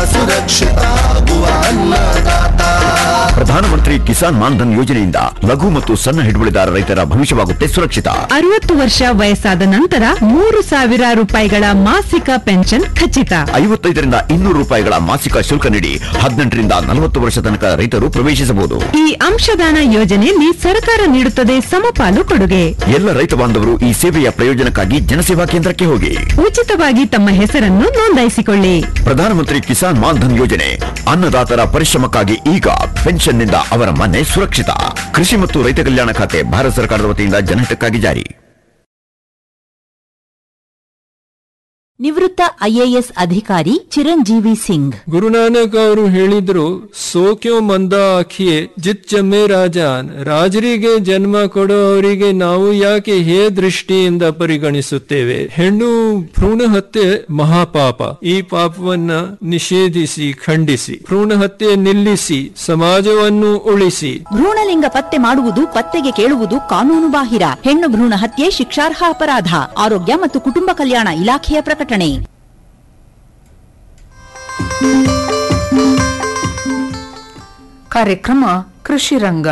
ಸುರಕ್ಷಿತ ಆಗುವ ಅನ್ನದಾತ ಪ್ರಧಾನಮಂತ್ರಿ ಕಿಸಾನ್ ಮಾನ್ಧನ್ ಯೋಜನೆಯಿಂದ ಲಘು ಮತ್ತು ಸಣ್ಣ ಹಿಡುವಳಿದಾರ ರೈತರ ಭವಿಷ್ಯವಾಗುತ್ತೆ ಸುರಕ್ಷಿತ ಅರವತ್ತು ವರ್ಷ ವಯಸ್ಸಾದ ನಂತರ ಮೂರು ಸಾವಿರ ರೂಪಾಯಿಗಳ ಮಾಸಿಕ ಪೆನ್ಷನ್ ಖಚಿತ ಐವತ್ತೈದರಿಂದ ಇನ್ನೂರು ರೂಪಾಯಿಗಳ ಮಾಸಿಕ ಶುಲ್ಕ ನೀಡಿ ಹದಿನೆಂಟರಿಂದ ನಲವತ್ತು ವರ್ಷ ತನಕ ರೈತರು ಪ್ರವೇಶಿಸಬಹುದು ಈ ಅಂಶದಾನ ಯೋಜನೆಯಲ್ಲಿ ಸರ್ಕಾರ ನೀಡುತ್ತದೆ ಸಮಪಾಲು ಕೊಡುಗೆ ಎಲ್ಲ ರೈತ ಬಾಂಧವರು ಈ ಸೇವೆಯ ಪ್ರಯೋಜನಕ್ಕಾಗಿ ಜನಸೇವಾ ಕೇಂದ್ರಕ್ಕೆ ಹೋಗಿ ಉಚಿತವಾಗಿ ತಮ್ಮ ಹೆಸರನ್ನು ನೋಂದಾಯಿಸಿಕೊಳ್ಳಿ ಪ್ರಧಾನಮಂತ್ರಿ ಕಿಸಾನ್ ಮಾನ್ಧನ್ ಯೋಜನೆ ಅನ್ನದಾತರ ಪರಿಶ್ರಮಕ್ಕಾಗಿ ಈಗ ಪೆನ್ಷನ್ನಿಂದ ಅವರ ಮನೆ ಸುರಕ್ಷಿತ ಕೃಷಿ ಮತ್ತು ರೈತ ಕಲ್ಯಾಣ ಖಾತೆ ಭಾರತ ಸರ್ಕಾರದ ವತಿಯಿಂದ ಜನಹಿತಕ್ಕಾಗಿ ಜಾರಿ ನಿವೃತ್ತ ಐಎಎಸ್ ಅಧಿಕಾರಿ ಚಿರಂಜೀವಿ ಸಿಂಗ್ ಗುರುನಾನಕ್ ಅವರು ಹೇಳಿದ್ರು ಸೋಕ್ಯೋ ಮಂದ ಆಖಿಯೇ ಜಿತ್ ಜಮ್ಮೆ ರಾಜಾನ್ ರಾಜರಿಗೆ ಜನ್ಮ ಕೊಡೋ ಅವರಿಗೆ ನಾವು ಯಾಕೆ ಹೇ ದೃಷ್ಟಿಯಿಂದ ಪರಿಗಣಿಸುತ್ತೇವೆ ಹೆಣ್ಣು ಭ್ರೂಣ ಹತ್ಯೆ ಮಹಾಪಾಪ ಈ ಪಾಪವನ್ನ ನಿಷೇಧಿಸಿ ಖಂಡಿಸಿ ಭ್ರೂಣ ಹತ್ಯೆ ನಿಲ್ಲಿಸಿ ಸಮಾಜವನ್ನು ಉಳಿಸಿ ಭ್ರೂಣಲಿಂಗ ಪತ್ತೆ ಮಾಡುವುದು ಪತ್ತೆಗೆ ಕೇಳುವುದು ಕಾನೂನು ಬಾಹಿರ ಹೆಣ್ಣು ಭ್ರೂಣ ಹತ್ಯೆ ಶಿಕ್ಷಾರ್ಹ ಅಪರಾಧ ಆರೋಗ್ಯ ಮತ್ತು ಕುಟುಂಬ ಕಲ್ಯಾಣ ಇಲಾಖೆಯ ಪ್ರಕಟಣೆ ಕಾರ್ಯಕ್ರಮ ಕೃಷಿ ರಂಗ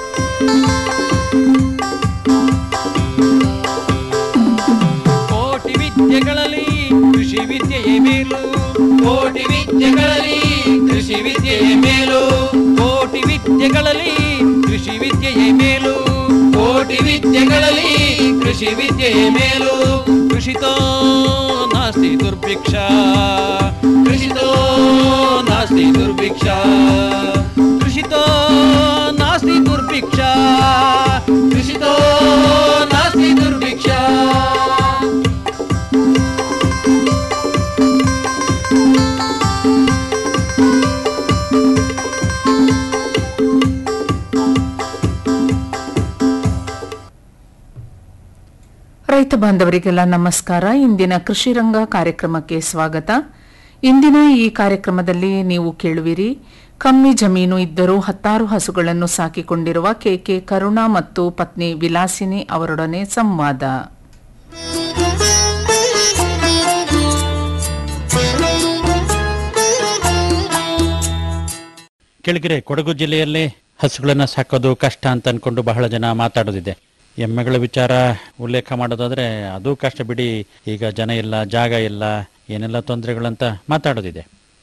ಕೋಟಿ ವಿದ್ಯೆಗಳಲ್ಲಿ ಕೃಷಿ ವಿದ್ಯೆಯೇ ಮೇಲು ಕೋಟಿ ವಿದ್ಯೆಗಳಲ್ಲಿ ಕೃಷಿ ವಿದ್ಯೆಯೇ ಮೇಲು ಕೋಟಿ ವಿದ್ಯೆಗಳಲ್ಲಿ ಕೃಷಿ ವಿದ್ಯೆಯೇ ಮೇಲು ಕೋಟಿ ವಿದ್ಯೆಗಳಲ್ಲಿ ಕೃಷಿ ವಿದ್ಯೆಯೇ ಮೇಲು ಕೃಷಿತೋ ನಾಸ್ತಿ ದುರ್ಭಿಕ್ಷ ಕೃಷಿತೋ ನಾಸ್ತಿ ದುರ್ಭಿಕ್ಷ ಕೃಷಿತೋ ನಾಸ್ತಿ ದುರ್ಭಿಕ್ಷ ಕೃಷಿತೋ ನಾಸ್ತಿ ದುರ್ಭಿಕ್ಷ ರೈತ ಬಾಂಧವರಿಗೆಲ್ಲ ನಮಸ್ಕಾರ ಇಂದಿನ ಕೃಷಿ ರಂಗ ಕಾರ್ಯಕ್ರಮಕ್ಕೆ ಸ್ವಾಗತ ಇಂದಿನ ಈ ಕಾರ್ಯಕ್ರಮದಲ್ಲಿ ನೀವು ಕೇಳುವಿರಿ ಕಮ್ಮಿ ಜಮೀನು ಇದ್ದರೂ ಹತ್ತಾರು ಹಸುಗಳನ್ನು ಸಾಕಿಕೊಂಡಿರುವ ಕೆಕೆ ಕರುಣಾ ಮತ್ತು ಪತ್ನಿ ವಿಲಾಸಿನಿ ಅವರೊಡನೆ ಸಂವಾದ ಕೆಳಗೆರೆ ಕೊಡಗು ಜಿಲ್ಲೆಯಲ್ಲಿ ಹಸುಗಳನ್ನ ಸಾಕೋದು ಕಷ್ಟ ಅಂತ ಅನ್ಕೊಂಡು ಬಹಳ ಜನ ಮಾತಾಡೋದಿದೆ ಎಮ್ಮೆಗಳ ವಿಚಾರ ಉಲ್ಲೇಖ ಮಾಡೋದಾದ್ರೆ ಅದು ಕಷ್ಟ ಬಿಡಿ ಈಗ ಜನ ಇಲ್ಲ ಜಾಗ ಇಲ್ಲ ಏನೆಲ್ಲ ತೊಂದರೆಗಳಂತ ಮಾತಾಡೋದಿದೆ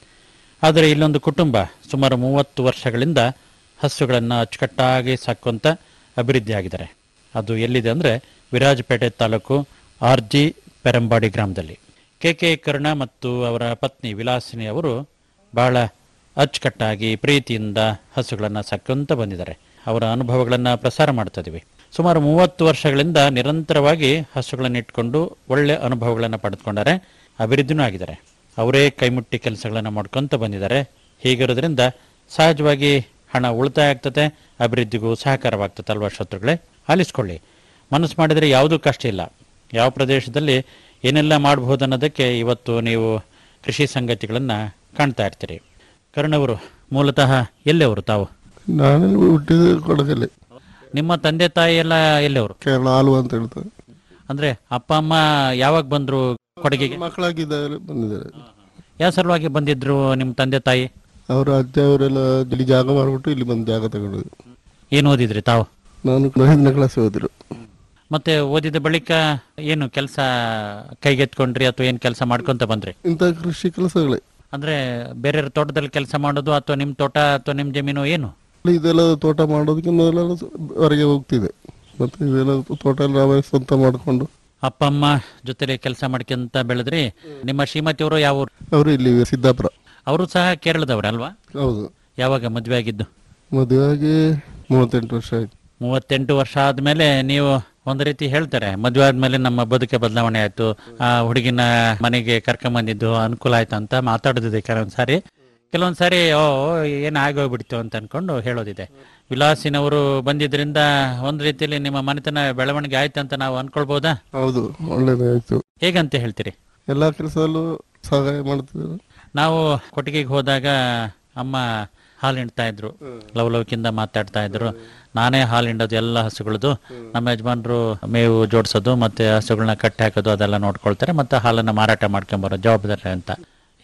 ಆದರೆ ಇಲ್ಲೊಂದು ಕುಟುಂಬ ಸುಮಾರು ಮೂವತ್ತು ವರ್ಷಗಳಿಂದ ಹಸುಗಳನ್ನು ಅಚ್ಚುಕಟ್ಟಾಗಿ ಸಾಕುವಂತ ಅಭಿವೃದ್ಧಿ ಆಗಿದ್ದಾರೆ ಅದು ಎಲ್ಲಿದೆ ಅಂದರೆ ವಿರಾಜಪೇಟೆ ತಾಲೂಕು ಆರ್ ಜಿ ಪೆರಂಬಾಡಿ ಗ್ರಾಮದಲ್ಲಿ ಕೆ ಕೆ ಕರ್ಣ ಮತ್ತು ಅವರ ಪತ್ನಿ ವಿಲಾಸಿನಿ ಅವರು ಬಹಳ ಅಚ್ಚುಕಟ್ಟಾಗಿ ಪ್ರೀತಿಯಿಂದ ಹಸುಗಳನ್ನು ಸಾಕೊಂತ ಬಂದಿದ್ದಾರೆ ಅವರ ಅನುಭವಗಳನ್ನು ಪ್ರಸಾರ ಮಾಡ್ತಾ ಇದೀವಿ ಸುಮಾರು ಮೂವತ್ತು ವರ್ಷಗಳಿಂದ ನಿರಂತರವಾಗಿ ಹಸುಗಳನ್ನು ಇಟ್ಕೊಂಡು ಒಳ್ಳೆ ಅನುಭವಗಳನ್ನು ಪಡೆದುಕೊಂಡಾರೆ ಅಭಿವೃದ್ಧಿನೂ ಆಗಿದ್ದಾರೆ ಅವರೇ ಕೈಮುಟ್ಟಿ ಕೆಲಸಗಳನ್ನು ಮಾಡ್ಕೊಂತ ಬಂದಿದ್ದಾರೆ ಹೀಗಿರೋದ್ರಿಂದ ಸಹಜವಾಗಿ ಹಣ ಉಳಿತಾಯ ಆಗ್ತದೆ ಅಭಿವೃದ್ಧಿಗೂ ಸಹಕಾರವಾಗ್ತದೆ ಅಲ್ವಾ ಶತ್ರುಗಳೇ ಆಲಿಸ್ಕೊಳ್ಳಿ ಮನಸ್ಸು ಮಾಡಿದರೆ ಯಾವುದೂ ಕಷ್ಟ ಇಲ್ಲ ಯಾವ ಪ್ರದೇಶದಲ್ಲಿ ಏನೆಲ್ಲ ಮಾಡಬಹುದು ಅನ್ನೋದಕ್ಕೆ ಇವತ್ತು ನೀವು ಕೃಷಿ ಸಂಗತಿಗಳನ್ನು ಕಾಣ್ತಾ ಇರ್ತೀರಿ ಕರ್ಣವರು ಮೂಲತಃ ಎಲ್ಲೆವರು ತಾವು ನಾನು ಹುಟ್ಟಿದ ಕೊಡಗಲ್ಲಿ ನಿಮ್ಮ ತಂದೆ ತಾಯಿ ಎಲ್ಲ ಎಲ್ಲೆವರು ಕೇರಳ ಆಲ್ವ ಅಂತ ಹೇಳ್ತಾರೆ ಅಂದ್ರೆ ಅಪ್ಪ ಅಮ್ಮ ಯಾವಾಗ ಬಂದ್ರು ಕೊಡಗಿಗೆ ಮಕ್ಕಳಾಗಿದ್ದಾಗ ಬಂದಿದ್ದಾರೆ ಯಾವ ಸಲುವಾಗಿ ಬಂದಿದ್ರು ನಿಮ್ಮ ತಂದೆ ತಾಯಿ ಅವರು ಅಜ್ಜ ಅವರೆಲ್ಲ ಇಲ್ಲಿ ಜಾಗ ಮಾಡ್ಬಿಟ್ಟು ಇಲ್ಲಿ ಬಂದು ಜಾಗ ತಗೊಂಡು ಏನು ಓದಿದ್ರಿ ತಾವು ನಾನು ಐದನೇ ಕ್ಲಾಸ್ ಓದಿರು ಮತ್ತೆ ಓದಿದ ಬಳಿಕ ಏನು ಕೆಲಸ ಕೈಗೆತ್ಕೊಂಡ್ರಿ ಅಥವಾ ಏನು ಕೆಲಸ ಮಾಡ್ಕೊಂತ ಬಂದ್ರಿ ಇಂಥ ಕೃಷಿ ಕೆಲಸಗಳೇ ಅಂದ್ರೆ ಬೇರೆಯವ್ರ ತೋಟದಲ್ಲಿ ಕೆಲಸ ಮಾಡೋದು ಅಥವಾ ನಿಮ್ಮ ತೋಟ ಅಥವಾ ನಿಮ್ಮ ಜಮೀನು ಏನು ಇದೆಲ್ಲ ತೋಟ ಮಾಡೋದಕ್ಕೆ ಮೊದಲೆಲ್ಲ ಹೊರಗೆ ಹೋಗ್ತಿದೆ ಮತ್ತೆ ಇದೆಲ್ಲ ತೋಟ ಎಲ್ಲ ನಾವೇ ಸ್ವಂತ ಮಾಡಿಕೊಂಡು ಅಪ್ಪ ಅಮ್ಮ ಜೊತೆಲಿ ಕೆಲಸ ಮಾಡ್ಕೊಂತ ಬೆಳೆದ್ರಿ ನಿಮ್ಮ ಶ್ರೀಮತಿಯವರು ಯಾವ ಊರು ಅವರು ಇಲ್ಲಿ ಸಿದ್ದಾಪುರ ಅವರು ಸಹ ಕೇರಳದವ್ರೆ ಅಲ್ವಾ ಹೌದು ಯಾವಾಗ ಮದುವೆ ಆಗಿದ್ದು ಮದುವೆ ಆಗಿ ಮೂವತ್ತೆಂಟು ವರ್ಷ ಆಯ್ತು ಮೂವತ್ತೆಂಟು ವರ್ಷ ಆದ್ಮೇಲೆ ನೀವು ಒಂದು ರೀತಿ ಹೇಳ್ತಾರೆ ಮದುವೆ ಆದ್ಮೇಲೆ ನಮ್ಮ ಬದುಕೆ ಬದಲಾವಣೆ ಆಯ್ತು ಆ ಹುಡುಗಿನ ಮನೆಗೆ ಕರ್ಕೊಂಬಂದಿದ್ದು ಅನುಕೂಲ ಆಯ್ತು ಅಂತ ಮಾತಾಡೋದಿದೆ ಕೆಲವೊಂದ್ ಸಾರಿ ಕೆಲವೊಂದ್ ಸಾರಿ ಓ ಏನು ಆಗೋಗ್ಬಿಡ್ತು ಅಂತ ಅನ್ಕೊಂಡು ಹೇಳೋದಿದೆ ವಿಲಾಸಿನವರು ಬಂದಿದ್ರಿಂದ ಒಂದ್ ರೀತಿಯಲ್ಲಿ ನಿಮ್ಮ ಮನೆತನ ಬೆಳವಣಿಗೆ ಆಯ್ತು ಅಂತ ನಾವು ಅನ್ಕೊಳ್ಬಹುದಾ ಹೌದು ಒಳ್ಳೇದೇ ಆಯ್ತು ಹೇಗಂತ ಹೇಳ್ತೀರಿ ಎಲ್ಲಾ ಕೆಲಸದಲ್ಲೂ ಸಹಾಯ ಮಾಡ್ತಿದ್ರು ನಾವು ಕೊಟ್ಟಿಗೆಗೆ ಹೋದಾಗ ಅಮ್ಮ ಹಾಲು ಹಿಂಡ್ತಾ ಇದ್ರು ಲವಲವಿಕಿಂದ ಮಾತಾಡ್ತಾ ಇದ್ರು ನಾನೇ ಹಾಲು ಹಿಂಡೋದು ಎಲ್ಲ ಹಸುಗಳದು ನಮ್ಮ ಯಜಮಾನ್ರು ಮೇವು ಜೋಡಿಸೋದು ಮತ್ತೆ ಹಸುಗಳನ್ನ ಕಟ್ಟಿ ಹಾಕೋದು ಅದೆಲ್ಲ ನೋಡ್ಕೊಳ್ತಾರೆ ಮತ್ತೆ ಹಾಲನ್ನ ಮಾರಾಟ ಮಾಡ್ಕೊಂಬರೋ ಜವಾಬ್ದಾರಿ ಅಂತ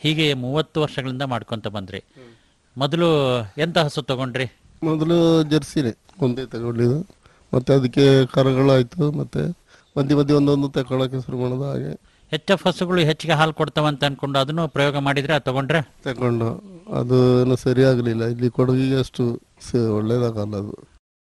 ಹೀಗೆ ಮೂವತ್ತು ವರ್ಷಗಳಿಂದ ಮಾಡ್ಕೊಂತ ಬಂದ್ರಿ ಮೊದಲು ಎಂತ ಹಸು ತಗೊಂಡ್ರಿ ಮೊದಲು ಜರ್ಸಿನೇ ಒಂದೇ ತಗೊಂಡಿದ್ದು ಮತ್ತೆ ಅದಕ್ಕೆ ಕರುಗಳಾಯ್ತು ಮತ್ತೆ ಮಧ್ಯೆ ಮಧ್ಯೆ ಒಂದೊಂದು ತಗೊಳಕ್ಕೆ ಶುರು ಮಾಡೋದು ಹಾಗೆ ಎಚ್ ಎಫ್ ಹಸುಗಳು ಹೆಚ್ಚಿಗೆ ಹಾಲು ಕೊಡ್ತಾವಂತ ಅನ್ಕೊಂಡು ಅದನ್ನು ಪ್ರಯೋಗ ಮಾಡಿದ್ರೆ ಅದು ತಗೊಂಡ್ರೆ ತಗೊಂಡು ಅದು ಏನು ಸರಿ ಆಗಲಿಲ್ಲ ಇಲ್ಲಿ ಕೊಡಗಿಗೆ ಅಷ್ಟು ಸ- ಒಳ್ಳೇದಾಗಲ್ಲ ಅದು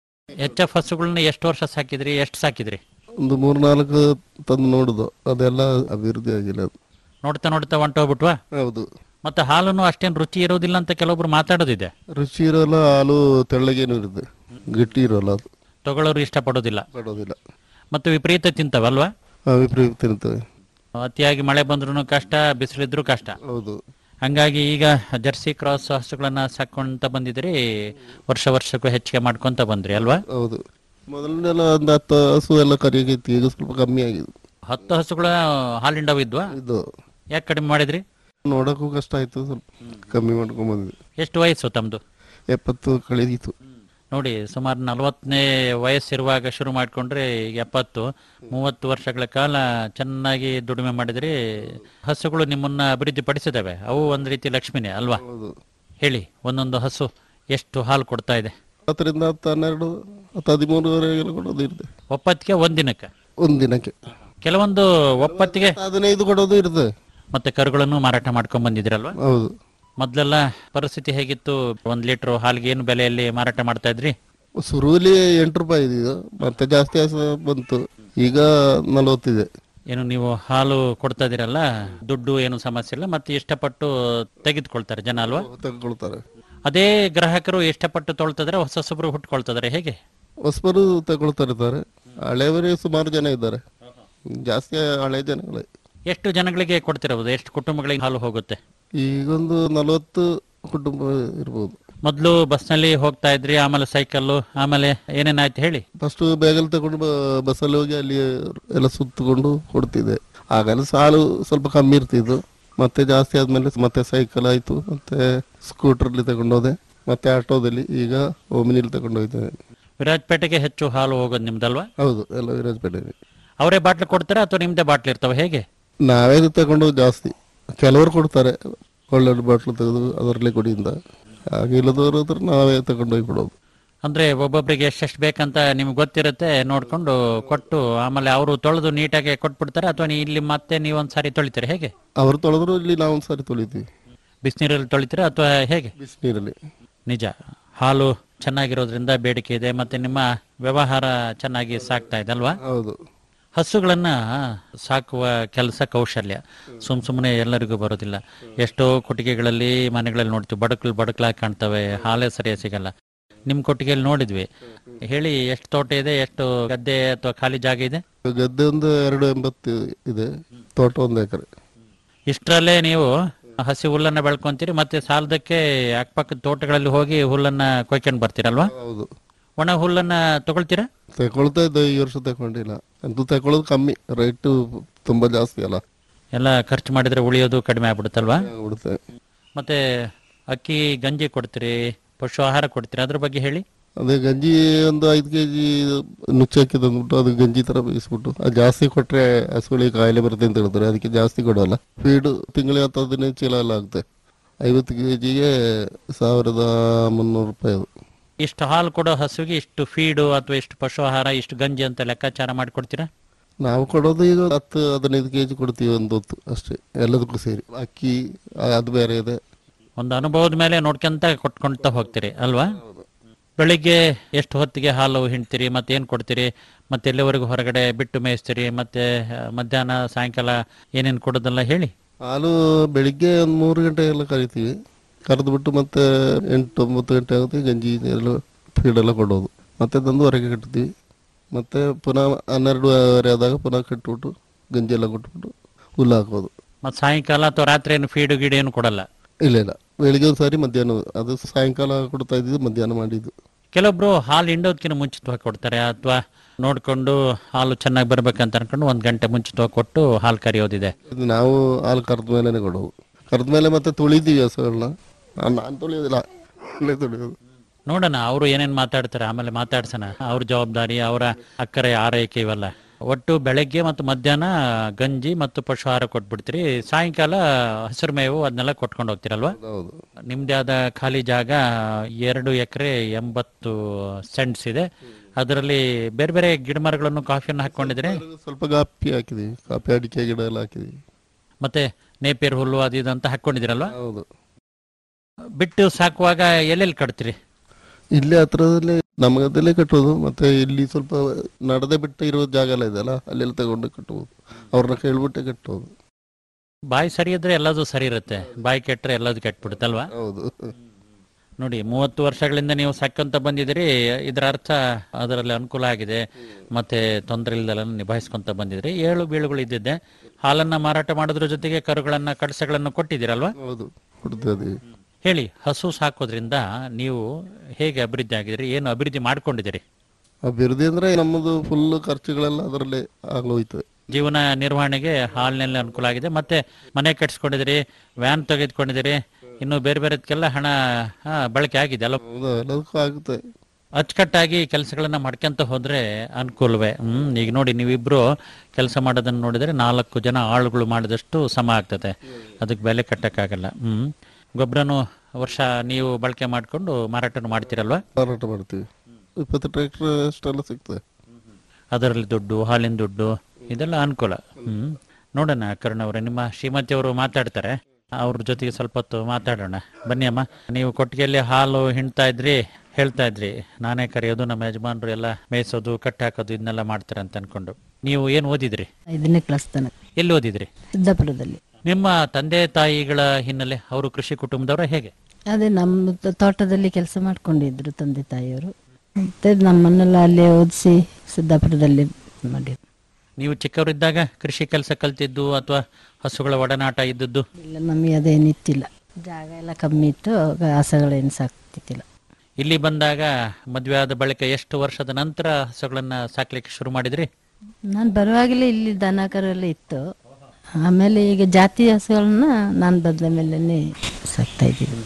ಎಚ್ ಎಫ್ ಹಸುಗಳನ್ನ ಎಷ್ಟು ವರ್ಷ ಸಾಕಿದ್ರಿ ಎಷ್ಟು ಸಾಕಿದ್ರಿ ಒಂದು ಮೂರ್ನಾಲ್ಕು ತಂದು ನೋಡುದು ಅದೆಲ್ಲ ಅಭಿವೃದ್ಧಿ ಆಗಿಲ್ಲ ಅದು ನೋಡ್ತಾ ನೋಡ್ತಾ ಹೊಂಟೋಗ್ಬಿಟ್ವಾ ಹೌದು ಮತ್ತೆ ಹಾಲನ್ನು ಅಷ್ಟೇನು ರುಚಿ ಇರೋದಿಲ್ಲ ಅಂತ ಕೆಲವೊಬ್ರು ಮಾತಾಡೋದಿದೆ ರುಚಿ ಇರೋಲ್ಲ ಹಾಲು ತೆಳ್ಳಗೇನು ಇರುತ್ತೆ ಗಟ್ಟಿ ಇರೋಲ್ಲ ಅದು ತಗೊಳ್ಳೋರು ಇಷ್ಟಪಡೋದಿಲ್ಲ ಪಡೋದಿಲ್ಲ ಮತ್ತು ವಿಪರೀತ ತಿಂತವಲ್ವಾ ಆ, ವಿಪರೀತ ತಿಂತವೆ ಅತಿಯಾಗಿ ಮಳೆ ಬಂದ್ರೂ ಕಷ್ಟ ಬಿಸಿಲಿದ್ರು ಕಷ್ಟ ಹೌದು ಹಂಗಾಗಿ ಈಗ ಜರ್ಸಿ ಕ್ರಾಸ್ ಹಸುಗಳನ್ನ ಸಾಕೊಂತ ಬಂದಿದ್ರಿ ವರ್ಷ ವರ್ಷಕ್ಕೂ ಹೆಚ್ಚಿಗೆ ಮಾಡ್ಕೊಂತ ಬಂದ್ರಿ ಅಲ್ವಾ ಹೌದು ಮೊದಲನೆಲ್ಲ ಒಂದು ಹತ್ತು ಹಸು ಎಲ್ಲ ಕರಿಯಾಗಿತ್ತು ಈಗ ಸ್ವಲ್ಪ ಕಮ್ಮಿ ಆಗಿದೆ ಹತ್ತು ಹಸುಗಳ ಹಾಲಿಂಡವ್ ಇದ್ವಾ ಇದು ಯಾಕೆ ಕಡಿಮೆ ಮಾಡಿದ್ರಿ ನೋಡಕ್ಕೂ ಕಷ್ಟ ಆಯ್ತು ಸ್ವಲ್ಪ ಕಮ್ಮಿ ಮಾಡ್ಕೊಂಡ್ ಬಂದ್ವಿ ಎಷ್ಟು ವಯಸ್ಸು ತಮ್ದು ಎಪ್ಪತ್ತು ಕಳೆದಿತ್ತು ನೋಡಿ ಸುಮಾರು ನಲವತ್ತನೇ ವಯಸ್ಸಿರುವಾಗ ಶುರು ಮಾಡ್ಕೊಂಡ್ರೆ ಈಗ ಎಪ್ಪತ್ತು ಮೂವತ್ತು ವರ್ಷಗಳ ಕಾಲ ಚೆನ್ನಾಗಿ ದುಡಿಮೆ ಮಾಡಿದ್ರಿ ಹಸುಗಳು ನಿಮ್ಮನ್ನ ಅಭಿವೃದ್ಧಿ ಪಡಿಸಿದಾವೆ ಅವು ಒಂದ್ ರೀತಿ ಲಕ್ಷ್ಮಿನೇ ಅಲ್ವಾ ಹೌದು ಹೇಳಿ ಒಂದೊಂದು ಹಸು ಎಷ್ಟು ಹಾಲು ಕೊಡ್ತಾ ಇದೆ ಹತ್ತರಿಂದ ಹತ್ತು ಹನ್ನೆರಡು ಹತ್ತು ಹದಿಮೂರುವರೆಗೆಲ್ಲ ಕೊಡೋದು ಇರುತ್ತೆ ಒಪ್ಪತ್ತಿಗೆ ಒಂದಿನಕ್ಕೆ ಒಂದ್ ದಿನಕ್ಕೆ ಕೆಲವೊಂದು ಒಪ್ಪತ್ತಿಗೆ ಹದಿನೈದು ಕೊಡೋದು ಇರುತ್ತೆ ಮತ್ತೆ ಕರುಗಳನ್ನು ಮಾರಾಟ ಮಾಡ್ಕೊಂಡ್ ಬಂದಿದ್ರಲ್ವಾ ಹೌದು ಮೊದ್ಲೆಲ್ಲ ಪರಿಸ್ಥಿತಿ ಹೇಗಿತ್ತು ಒಂದ್ ಲೀಟರ್ ಹಾಲಿಗೆ ಏನು ಬೆಲೆಯಲ್ಲಿ ಮಾರಾಟ ಮಾಡ್ತಾ ಇದ್ರಿ ಶುರುವಲ್ಲಿ ಎಂಟು ರೂಪಾಯಿ ಇದ್ದು ಮತ್ತೆ ಜಾಸ್ತಿ ಆಸ ಬಂತು ಈಗ ನಲವತ್ತಿದೆ ಏನು ನೀವು ಹಾಲು ಕೊಡ್ತಾ ಇದೀರಲ್ಲ ದುಡ್ಡು ಏನು ಸಮಸ್ಯೆ ಇಲ್ಲ ಮತ್ತೆ ಇಷ್ಟಪಟ್ಟು ತೆಗೆದುಕೊಳ್ತಾರೆ ಜನ ಅಲ್ವಾ ತಗೊಳ್ತಾರೆ ಅದೇ ಗ್ರಾಹಕರು ಇಷ್ಟಪಟ್ಟು ತೊಳ್ತಿದ್ರೆ ಹೊಸ ಹೊಸಬ್ರು ಹುಟ್ಕೊಳ್ತಿದಾರೆ ಹೇಗೆ ಹೊಸಬರು ತಗೊಳ್ತಾ ಇರ್ತಾರೆ ಹಳೆಯವರೇ ಸುಮಾರು ಜನ ಇದ್ದಾರೆ ಜಾಸ್ತಿ ಹಳೆ ಜನಗಳೇ ಎಷ್ಟು ಜನಗಳಿಗೆ ಕೊಡ್ತಿರಬಹುದು ಎಷ್ಟು ಕುಟುಂಬಗಳಿಗೆ ಹಾಲು ಹೋಗುತ್ತೆ ಈಗೊಂದು ನಲವತ್ತು ಕುಟುಂಬ ಇರ್ಬೋದು ಮೊದಲು ಬಸ್ನಲ್ಲಿ ಹೋಗ್ತಾ ಇದ್ರಿ ಆಮೇಲೆ ಸೈಕಲ್ಲು ಆಮೇಲೆ ಏನೇನಾಯ್ತು ಹೇಳಿ ಫಸ್ಟ್ ಬ್ಯಾಗಲ್ ತಗೊಂಡು ಬ- ಬಸ್ಸಲ್ಲಿ ಹೋಗಿ ಅಲ್ಲಿ ಎಲ್ಲ ಸುತ್ತಕೊಂಡು ಕೊಡ್ತಿದ್ದೆ ಆಗೆಲ್ಲ ಸಾಲು ಸ್ವಲ್ಪ ಕಮ್ಮಿ ಇರ್ತಿದ್ದು ಮತ್ತೆ ಜಾಸ್ತಿ ಆದ್ಮೇಲೆ ಮತ್ತೆ ಸೈಕಲ್ ಆಯ್ತು ಮತ್ತೆ ಸ್ಕೂಟರ್ಲಿ ತಗೊಂಡೋದೆ ಮತ್ತೆ ಆಟೋದಲ್ಲಿ ಈಗ ಓಮಿನಿಲಿ ತಗೊಂಡು ಹೋಗ್ತೇನೆ ವಿರಾಜಪೇಟೆಗೆ ಹೆಚ್ಚು ಹಾಲು ಹೋಗೋದು ನಿಮ್ದಲ್ವಾ ಹೌದು ಎಲ್ಲ ವಿರಾಜಪೇಟೆ ಅವರೇ ಬಾಟ್ಲು ಕೊಡ್ತಾರಾ ಅಥವಾ ನಿಮ್ದೇ ಬಾಟ್ಲು ಇರ್ತಾವೆ ಹೇಗೆ ನಾವೇ ತಗೊಂಡು ಜಾಸ್ತಿ ಕೆಲವರು ಕೊಡ್ತಾರೆ ಒಳ್ಳೆ ಬಾಟ್ಲು ತೆಗೆದು ಅದರಲ್ಲೇ ಕುಡಿಯಿಂದ ಹಾಗೆ ಇಲ್ಲದವರು ಹತ್ರ ನಾವೇ ತಗೊಂಡೋಗಿ ಕೊಡೋದು ಅಂದ್ರೆ ಒಬ್ಬೊಬ್ಬರಿಗೆ ಎಷ್ಟೆಷ್ಟು ಬೇಕಂತ ನಿಮ್ಗೆ ಗೊತ್ತಿರುತ್ತೆ ನೋಡ್ಕೊಂಡು ಕೊಟ್ಟು ಆಮೇಲೆ ಅವರು ತೊಳೆದು ನೀಟಾಗಿ ಕೊಟ್ಬಿಡ್ತಾರೆ ಅಥವಾ ನೀ ಇಲ್ಲಿ ಮತ್ತೆ ನೀವು ಒಂದ್ಸಾರಿ ತೊಳಿತೀರಾ ಹೇಗೆ ಅವರು ತೊಳೆದ್ರು ಇಲ್ಲಿ ನಾವು ಒಂದ್ಸಾರಿ ತೊಳಿತೀವಿ ಬಿಸಿನೀರಲ್ಲಿ ತೊಳಿತೀರಾ ಅಥವಾ ಹೇಗೆ ಬಿಸಿನೀರಲ್ಲಿ ನಿಜ ಹಾಲು ಚೆನ್ನಾಗಿರೋದ್ರಿಂದ ಬೇಡಿಕೆ ಇದೆ ಮತ್ತೆ ನಿಮ್ಮ ವ್ಯವಹಾರ ಚೆನ್ನಾಗಿ ಸಾಕ್ತಾ ಇದೆ ಅಲ್ವಾ ಹೌದು ಹಸುಗಳನ್ನ ಸಾಕುವ ಕೆಲಸ ಕೌಶಲ್ಯ ಸುಮ್ ಸುಮ್ಮನೆ ಎಲ್ಲರಿಗೂ ಬರೋದಿಲ್ಲ ಎಷ್ಟೋ ಕೊಟ್ಟಿಗೆಗಳಲ್ಲಿ ಮನೆಗಳಲ್ಲಿ ನೋಡ್ತೀವಿ ಬಡಕಲು ಬಡಕಲಾಗಿ ಕಾಣ್ತವೆ ಹಾಲೇ ಸರಿಯಾಗಿ ಸಿಗಲ್ಲ ನಿಮ್ ಕೊಟ್ಟಿಗೆಯಲ್ಲಿ ನೋಡಿದ್ವಿ ಹೇಳಿ ಎಷ್ಟು ತೋಟ ಇದೆ ಎಷ್ಟು ಗದ್ದೆ ಅಥವಾ ಖಾಲಿ ಜಾಗ ಇದೆ ಗದ್ದೆ ಒಂದು ಎರಡು ಎಂಬತ್ತು ಇದೆ ತೋಟ ಒಂದು ಎಕರೆ ಇಷ್ಟರಲ್ಲೇ ನೀವು ಹಸಿ ಹುಲ್ಲನ್ನ ಬೆಳ್ಕೊಂತೀರಿ ಮತ್ತೆ ಸಾಲದಕ್ಕೆ ಅಕ್ಕಪಕ್ಕದ ತೋಟಗಳಲ್ಲಿ ಹೋಗಿ ಹುಲ್ಲನ್ನ ಕೊಯ್ಕೊಂಡು ಬರ್ತೀರಲ್ವಾ ಹೌದು ಒಣ ಹುಲ್ಲನ್ನ ತಗೊಳ್ತೀರಾ ತಗೊಳ್ತಾ ಇದ್ದೆ ಈ ವರ್ಷ ತಗೊಂಡಿಲ್ಲ ಅಂತೂ ತಗೊಳ್ಳೋದು ಕಮ್ಮಿ ರೇಟು ತುಂಬಾ ಜಾಸ್ತಿ ಅಲ್ಲ ಎಲ್ಲ ಖರ್ಚು ಮಾಡಿದ್ರೆ ಉಳಿಯೋದು ಕಡಿಮೆ ಆಗ್ಬಿಡುತ್ತಲ್ವಾ ಆಗ್ಬಿಡುತ್ತೆ ಮತ್ತೆ ಅಕ್ಕಿ ಗಂಜಿ ಕೊಡ್ತೀರಿ ಪಶು ಆಹಾರ ಕೊಡ್ತೀರಿ ಅದ್ರ ಬಗ್ಗೆ ಹೇಳಿ ಅದೇ ಗಂಜಿ ಒಂದು ಐದು ಕೆ ಜಿ ನುಚ್ಚಕ್ಕಿ ತಂದ್ಬಿಟ್ಟು ಅದು ಗಂಜಿ ತರ ಬೇಯಿಸ್ಬಿಟ್ಟು ಅದು ಜಾಸ್ತಿ ಕೊಟ್ರೆ ಹಸುಗಳಿಗೆ ಕಾಯಿಲೆ ಬರುತ್ತೆ ಅಂತ ಹೇಳ್ತಾರೆ ಅದಕ್ಕೆ ಜಾಸ್ತಿ ಕೊಡೋಲ್ಲ ಫೀಡು ತಿಂಗಳಿಗೆ ಹತ್ತು ಹದಿನೈದು ಚೀಲ ಎಲ್ಲ ಆಗುತ್ತೆ ಐವತ್ತು ಕೆ ಜಿಗೆ ಸಾವಿರದ ಮುನ್ನೂರು ರೂಪಾಯಿ ಅದು ಇಷ್ಟು ಹಾಲು ಕೊಡೋ ಹಸುವಿಗೆ ಇಷ್ಟು ಫೀಡು ಅಥವಾ ಇಷ್ಟು ಪಶು ಆಹಾರ ಇಷ್ಟು ಗಂಜಿ ಅಂತ ಲೆಕ್ಕಾಚಾರ ಮಾಡಿ ಕೊಡ್ತೀರಾ ನಾವು ಕೊಡೋದು ಈಗ ಹತ್ತು ಹದಿನೈದು ಕೆ ಜಿ ಕೊಡ್ತೀವಿ ಒಂದು ಹೊತ್ತು ಅಷ್ಟೇ ಎಲ್ಲದಕ್ಕೂ ಸೇರಿ ಅಕ್ಕಿ ಅದು ಬೇರೆ ಇದೆ ಒಂದು ಅನುಭವದ ಮೇಲೆ ನೋಡ್ಕೊಂತ ಕೊಟ್ಕೊಂತ ಹೋಗ್ತೀರಿ ಅಲ್ವಾ ಬೆಳಿಗ್ಗೆ ಎಷ್ಟು ಹೊತ್ತಿಗೆ ಹಾಲು ಹಿಂಡ್ತೀರಿ ಮತ್ತೆ ಏನು ಕೊಡ್ತೀರಿ ಮತ್ತೆ ಎಲ್ಲಿವರೆಗೂ ಹೊರಗಡೆ ಬಿಟ್ಟು ಮೇಯಿಸ್ತೀರಿ ಮತ್ತೆ ಆ, ಮಧ್ಯಾಹ್ನ ಸಾಯಂಕಾಲ ಏನೇನು ಕೊಡೋದೆಲ್ಲ ಹೇಳಿ ಹಾಲು ಬೆಳಿಗ್ಗೆ ಒಂದು ಮೂರು ಗಂಟೆ ಎಲ್ಲ ಕರಿತೀವಿ ಕರೆದ್ಬಿಟ್ಟು ಮತ್ತೆ ಎಂಟು ಒಂಬತ್ತು ಗಂಟೆ ಆಗುತ್ತೆ ಗಂಜಿ ಎಲ್ಲ ಫೀಡೆಲ್ಲ ಕೊಡೋದು ಮತ್ತೆ ತಂದು ಹೊರಗೆ ಕಟ್ತೀವಿ ಮತ್ತೆ ಪುನಃ ಹನ್ನೆರಡುವರೆ ಆದಾಗ ಪುನಃ ಕಟ್ಬಿಟ್ಟು ಗಂಜಿ ಎಲ್ಲ ಕೊಟ್ಬಿಟ್ಟು ಹುಲ್ಲು ಹಾಕೋದು ಮತ್ತೆ ಸಾಯಂಕಾಲ ಅಥವಾ ರಾತ್ರಿ ಏನು ಫೀಡು ಗೀಡು ಏನು ಕೊಡಲ್ಲ ಇಲ್ಲ ಇಲ್ಲ ಬೆಳಿಗ್ಗೆ ಒಂದು ಸಾರಿ ಮಧ್ಯಾಹ್ನ ಅದು ಸಾಯಂಕಾಲ ಕೊಡ್ತಾ ಇದ್ದಿದ್ದು ಮಧ್ಯಾಹ್ನ ಮಾಡಿದ್ದು ಕೆಲವೊಬ್ರು ಹಾಲು ಹಿಂಡೋದಕ್ಕಿಂತ ಮುಂಚಿತವಾಗಿ ಕೊಡ್ತಾರೆ ಅಥವಾ ನೋಡ್ಕೊಂಡು ಹಾಲು ಚೆನ್ನಾಗಿ ಬರ್ಬೇಕಂತ ಅನ್ಕೊಂಡು ಒಂದ್ ಗಂಟೆ ಮುಂಚಿತವಾಗಿ ಕೊಟ್ಟು ಹಾಲು ಕರಿಯೋದಿದೆ ಇದು ನಾವು ಹಾಲು ಕರೆದ ಮೇಲೆನೆ ಕೊಡೋದು ಕರೆದ ಮೇಲೆ ಮತ್ತೆ ತುಳಿತೀವಿ ಹಸುಗಳನ್ನ ನಾನು ತುಳಿಯೋದಿಲ್ಲ ಅಲ್ಲೇ ತುಳಿಯೋದು ನೋಡೋಣ ಅವರು ಏನೇನ್ ಮಾತಾಡ್ತಾರೆ ಆಮೇಲೆ ಮಾತಾಡ್ಸೋಣ ಅವ್ರ ಜವಾಬ್ದಾರಿ ಅವರ ಅಕ್ಕರೆ ಆರೈಕೆ ಇವೆಲ್ಲ ಒಟ್ಟು ಬೆಳಗ್ಗೆ ಮತ್ತು ಮಧ್ಯಾಹ್ನ ಗಂಜಿ ಮತ್ತು ಪಶು ಆಹಾರ ಕೊಟ್ಬಿಡ್ತೀರಿ ಸಾಯಂಕಾಲ ಹಸಿರು ಮೇವು ಅದನ್ನೆಲ್ಲ ಕೊಟ್ಕೊಂಡು ಹೋಗ್ತೀರಲ್ವಾ ಹೌದು ನಿಮ್ದೇ ಆದ ಖಾಲಿ ಜಾಗ ಎರಡು ಎಕರೆ ಎಂಬತ್ತು ಸೆಂಟ್ಸ್ ಇದೆ ಅದರಲ್ಲಿ ಬೇರೆ ಬೇರೆ ಗಿಡ ಮರಗಳನ್ನು ಕಾಫಿಯನ್ನು ಹಾಕೊಂಡಿದ್ರೆ ಸ್ವಲ್ಪ ಕಾಪಿ ಹಾಕಿದೀವಿ ಕಾಪಿ ಅಡಿಕೆ ಗಿಡ ಎಲ್ಲ ಹಾಕಿದೀವಿ ಮತ್ತೆ ನೇಪಿಯರ್ ಹುಲ್ಲು ಅದು ಇದು ಅಂತ ಹಾಕೊಂಡಿದ್ದೀರಲ್ವಾ ಹೌದು ಬಿಟ್ಟು ಸಾಕುವಾಗ ಎಲ್ಲೆಲ್ಲಿ ಕಟ್ತೀರಿ ಇಲ್ಲೇ ಹತ್ರದಲ್ಲೇ ನಮಗದಲ್ಲೇ ಕಟ್ಟೋದು ಮತ್ತೆ ಇಲ್ಲಿ ಸ್ವಲ್ಪ ನಡೆದೇ ಬಿಟ್ಟು ಇರೋ ಜಾಗ ಎಲ್ಲ ಇದೆಯಲ್ಲ ಅಲ್ಲೆಲ್ಲ ತಗೊಂಡು ಕಟ್ಟಬಹುದು ಅವ್ರನ್ನ ಕೇಳ್ಬಿಟ್ಟೆ ಕಟ್ಟೋದು ಬಾಯಿ ಸರಿ ಇದ್ರೆ ಎಲ್ಲದೂ ಸರಿ ಇರುತ್ತೆ ಬಾಯಿ ಕೆಟ್ಟರೆ ಎಲ್ಲದೂ ಕೆಟ್ಬಿಡುತ್ತಲ್ವಾ ಹೌದು ನೋಡಿ ಮೂವತ್ತು ವರ್ಷಗಳಿಂದ ನೀವು ಸಾಕಂತ ಬಂದಿದ್ದೀರಿ ಇದರ ಅರ್ಥ ಅದರಲ್ಲಿ ಅನುಕೂಲ ಆಗಿದೆ ಮತ್ತೆ ತೊಂದರೆ ಇಲ್ದೆಲ್ಲ ನಿಭಾಯಿಸ್ಕೊಂತ ಬಂದಿದ್ರಿ ಏಳು ಬೀಳುಗಳು ಇದ್ದಿದ್ದೆ ಹಾಲನ್ನ ಮಾರಾಟ ಮಾಡೋದ್ರ ಜೊತೆಗೆ ಕರುಗಳನ್ನ ಕಡಸಗಳನ್ನು ಕೊಟ್ಟಿದ್ದೀರಲ್ವಾ ಹೌದು ಕೊಡ್ತಾ ಇದೀವಿ ಹೇಳಿ ಹಸು ಸಾಕೋದ್ರಿಂದ ನೀವು ಹೇಗೆ ಅಭಿವೃದ್ಧಿ ಆಗಿದ್ದೀರಿ ಏನು ಅಭಿವೃದ್ಧಿ ಮಾಡ್ಕೊಂಡಿದ್ದೀರಿ ಅಭಿವೃದ್ಧಿ ಅಂದ್ರೆ ನಮ್ಮದು ಫುಲ್ ಖರ್ಚುಗಳೆಲ್ಲ ಅದರಲ್ಲೇ ಆಗೋಯ್ತದೆ ಜೀವನ ನಿರ್ವಹಣೆಗೆ ಹಾಲಿನಲ್ಲಿ ಅನುಕೂಲ ಆಗಿದೆ ಮತ್ತೆ ಮನೆ ಕಟ್ಸ್ಕೊಂಡಿದ್ದೀರಿ ವ್ಯಾನ್ ತೆಗೆದುಕೊಂಡಿದ್ದೀರಿ ಇನ್ನು ಬೇರೆ ಬೇರೆದಕ್ಕೆಲ್ಲ ಹಣ ಆ, ಬಳಕೆ ಆಗಿದೆ ಅಲ್ಲ ಹೌದು ಎಲ್ಲದಕ್ಕೂ ಆಗುತ್ತೆ ಅಚ್ಚುಕಟ್ಟಾಗಿ ಕೆಲಸಗಳನ್ನ ಮಾಡ್ಕೊಂತ ಹೋದ್ರೆ ಅನುಕೂಲವೇ ಹ್ಮ್ ಈಗ ನೋಡಿ ನೀವಿಬ್ರು ಕೆಲಸ ಮಾಡೋದನ್ನ ನೋಡಿದ್ರೆ ನಾಲ್ಕು ಜನ ಆಳುಗಳು ಮಾಡಿದಷ್ಟು ಸಮ ಆಗ್ತದೆ ಅದಕ್ಕೆ ಬೆಲೆ ಕಟ್ಟಕ್ಕಾಗಲ್ಲ ಹ್ಮ್ ಗೊಬ್ಬರನು ವರ್ಷ ನೀವು ಬಳಕೆ ಮಾಡ್ಕೊಂಡು ಮಾರಾಟನು ಮಾಡ್ತೀರಲ್ವಾ ಮಾರಾಟ ಮಾಡ್ತೀವಿ ಇಪ್ಪತ್ತು ಟ್ರ್ಯಾಕ್ಟರ್ ಅಷ್ಟೆಲ್ಲ ಸಿಗ್ತದೆ ಅದರಲ್ಲಿ ದುಡ್ಡು ಹಾಲಿನ ದುಡ್ಡು ಇದೆಲ್ಲ ಅನುಕೂಲ ಹ್ಮ್ ನೋಡೋಣ ಕರುಣ್ ಅವರೇ ನಿಮ್ಮ ಶ್ರೀಮತಿ ಅವರು ಮಾತಾಡ್ತಾರೆ ಅವ್ರ ಜೊತೆಗೆ ಸ್ವಲ್ಪ ಹೊತ್ತು ಮಾತಾಡೋಣ ಬನ್ನಿ ಅಮ್ಮ ನೀವು ಕೊಟ್ಟಿಗೆಯಲ್ಲಿ ಹಾಲು ಹಿಂಡ್ತಾ ಇದ್ರಿ ಹೇಳ್ತಾ ಇದ್ರಿ ನಾನೇ ಕರೆಯೋದು ನಮ್ಮ ಯಜಮಾನ್ರು ಎಲ್ಲ ಮೇಯಿಸೋದು ಕಟ್ಟಿ ಹಾಕೋದು ಇದನ್ನೆಲ್ಲ ಮಾಡ್ತಾರೆ ಅಂತ ಅನ್ಕೊಂಡು ನೀವು ಏನು ಓದಿದ್ರಿ ಐದನೇ ಕ್ಲಾಸ್ ತನಕ ಎಲ್ಲಿ ಓದಿದ್ರಿ ಸಿದ್ದಾಪುರದಲ್ಲಿ ನಿಮ್ಮ ತಂದೆ ತಾಯಿಗಳ ಹಿನ್ನೆಲೆ ಅವರು ಕೃಷಿ ಕುಟುಂಬದವರ ಹೇಗೆ ಅದೇ ನಮ್ಮ ತ- ತೋಟದಲ್ಲಿ ಕೆಲಸ ಮಾಡ್ಕೊಂಡಿದ್ರು ತಂದೆ ತಾಯಿಯವರು ಮತ್ತೆ ನಮ್ಮನ್ನೆಲ್ಲ ಅಲ್ಲೇ ಓದಿಸಿ ಸಿದ್ದಾಪುರದಲ್ಲಿ ಮಾಡಿದ್ರು ನೀವು ಚಿಕ್ಕವರಿದ್ದಾಗ ಕೃಷಿ ಕೆಲಸ ಕಲ್ತಿದ್ದು ಅಥವಾ ಹಸುಗಳ ಒಡನಾಟ ಇದ್ದದ್ದು ಇಲ್ಲ ನಮಗೆ ಅದೇನಿತ್ತಿಲ್ಲ ಜಾಗ ಎಲ್ಲ ಕಮ್ಮಿ ಇತ್ತು ಆಗ ಹಸಗಳೇನು ಸಾಕ್ತಿದ್ದಿಲ್ಲ ಇಲ್ಲಿ ಬಂದಾಗ ಮದುವೆ ಆದ ಬಳಿಕ ಎಷ್ಟು ವರ್ಷದ ನಂತರ ಹಸುಗಳನ್ನ ಸಾಕ್ಲಿಕ್ಕೆ ಶುರು ಮಾಡಿದ್ರಿ ನಾನು ಬರುವಾಗಲೇ ಇಲ್ಲಿ ದನ ಕರು ಎಲ್ಲ ಇತ್ತು ಆಮೇಲೆ ಈಗ ಜಾತಿ ಹಸುಗಳನ್ನ ನಾನು ಬಂದ ಮೇಲೆ ಸಾಕ್ತಾ ಇದ್ದೀನಿ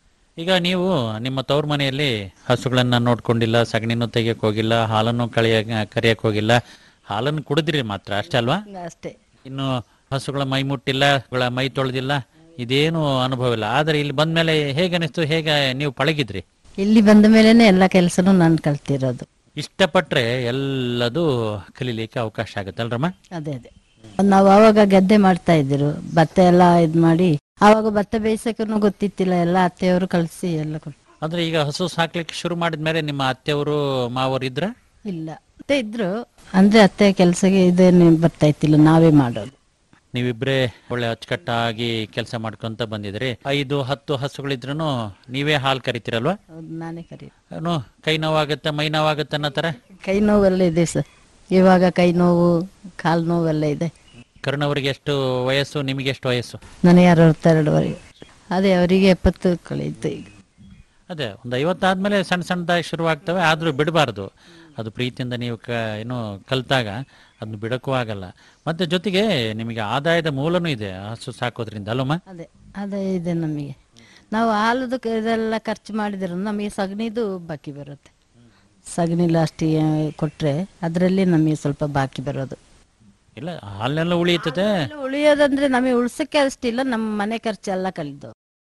ಈಗ ನೀವು ನಿಮ್ಮ ತವ್ರ ಮನೆಯಲ್ಲಿ ಹಸುಗಳನ್ನ ನೋಡ್ಕೊಂಡಿಲ್ಲ ಸಗಣಿನೂ ತೆಗಿಯಕ್ ಹೋಗಿಲ್ಲ ಹಾಲನ್ನು ಕಳಿಯ ಕರಿಯಕ್ ಹೋಗಿಲ್ಲ ಹಾಲನ್ನು ಕುಡಿದ್ರಿ ಮಾತ್ರ ಅಷ್ಟೇ ಅಲ್ವಾ ಅಷ್ಟೇ ಇನ್ನು ಹಸುಗಳ ಮೈ ಮುಟ್ಟಿಲ್ಲ ಅವುಗಳ ಮೈ ತೊಳೆದಿಲ್ಲ ಇದೇನು ಅನುಭವ ಇಲ್ಲ ಆದ್ರೆ ಇಲ್ಲಿ ಬಂದ್ಮೇಲೆ ಹೇಗೆ ಅನಿಸ್ತು ಹೇಗೆ ನೀವು ಪಳಗಿದ್ರಿ ಇಲ್ಲಿ ಬಂದ ಮೇಲೆನೆ ಎಲ್ಲ ಕೆಲಸನೂ ನಾನು ಕಲ್ತಿರೋದು ಇಷ್ಟಪಟ್ರೆ ಎಲ್ಲದೂ ಕಲೀಲಿಕ್ಕೆ ಅವಕಾಶ ಆಗುತ್ತೆ ಅಲ್ರಮ್ಮ ಅದೇ ಅದೇ ನಾವು ಆವಾಗ ಗದ್ದೆ ಮಾಡ್ತಾ ಇದ್ರು ಭತ್ತ ಎಲ್ಲ ಇದ್ ಮಾಡಿ ಆವಾಗ ಭತ್ತ ಬೇಯಿಸಕ್ಕೂ ಗೊತ್ತಿತ್ತಿಲ್ಲ ಎಲ್ಲ ಅತ್ತೆಯವರು ಕಳಿಸಿ ಎಲ್ಲ ಕೊಟ್ಟು ಅಂದ್ರೆ ಈಗ ಹಸು ಸಾಕ್ಲಿಕ್ಕೆ ಶುರು ಮಾಡಿದ್ಮೇಲೆ ನಿಮ್ಮ ಅತ್ತೆಯವರು ಮಾವರು ಇದ್ರ ಇಲ್ಲ ಅತ್ತೆ ಇದ್ರು ಅಂದ್ರೆ ಅತ್ತೆ ಕೆಲಸಕ್ಕೆ ಇದೇನು ಬರ್ತಾ ಇತ್ತಿಲ್ಲ ನಾವೇ ಮಾಡೋದು ನೀವಿಬ್ರೇ ಒಳ್ಳೆ ಅಚ್ಚುಕಟ್ಟಾಗಿ ಕೆಲಸ ಮಾಡ್ಕೊಂತ ಬಂದಿದ್ರಿ ಐದು ಹತ್ತು ಹಸುಗಳಿದ್ರು ನೀವೇ ಹಾಲು ಕರಿತೀರಲ್ವಾ ಹೌದು ನಾನೇ ಕರಿ ಏನು ಕೈ ನೋವಾಗುತ್ತೆ ಮೈ ನೋವಾಗುತ್ತೆ ಅನ್ನೋ ತರ ಕೈ ನೋವೆಲ್ಲ ಇದೆ ಸರ್ ಇವಾಗ ಕೈ ನೋವು ಕಾಲು ನೋವೆಲ್ಲ ಇದೆ ಕರುಣ್ ಅವರಿಗೆ ಎಷ್ಟು ವಯಸ್ಸು ನಿಮಗೆ ಎಷ್ಟು ವಯಸ್ಸು ನನಗೆ ಅರವತ್ತೆರಡುವರೆಗೆ ಅದೇ ಅವರಿಗೆ ಎಪ್ಪತ್ತು ಕಳೆಯಿತು ಈಗ ಅದೇ ಒಂದು ಐವತ್ತಾದ್ಮೇಲೆ ಸಣ್ಣ ಸಣ್ಣದಾಗಿ ಶುರುವಾಗ್ತವೆ ಆದ್ರೂ ಬಿಡಬಾರ್ದು ಅದು ಪ್ರೀತಿಯಿಂದ ನೀವು ಕ ಏನು ಕಲ್ತಾಗ ಅದನ್ನ ಬಿಡಕ್ಕೂ ಆಗಲ್ಲ ಮತ್ತೆ ಜೊತೆಗೆ ನಿಮಗೆ ಆದಾಯದ ಮೂಲನೂ ಇದೆ ಹಸು ಸಾಕೋದ್ರಿಂದ ಅಲ್ಲಮ್ಮ ಅದೇ ಅದೇ ಇದೆ ನಮಗೆ ನಾವು ಹಾಲದು ಕ- ಇದೆಲ್ಲ ಖರ್ಚು ಮಾಡಿದ್ರು ನಮಗೆ ಸಗಣಿದು ಬಾಕಿ ಬರುತ್ತೆ ಸಗಣಿ ಲಾಸ್ಟಿಗೆ ಕೊಟ್ರೆ ಅದರಲ್ಲಿ ನಮಗೆ ಸ್ವಲ್ಪ ಬಾಕಿ ಬರೋದು ಇಲ್ಲ ಹಾಲೆಲ್ಲ ಉಳಿಯುತ್ತದೆ ಉಳಿಯೋದಂದ್ರೆ ನಮಗೆ ಉಳ್ಸಕ್ಕೆ ಅಷ್ಟಿಲ್ಲ ನಮ್ಮ ಮನೆ ಖರ್ಚೆಲ್ಲ ಕಲಿದು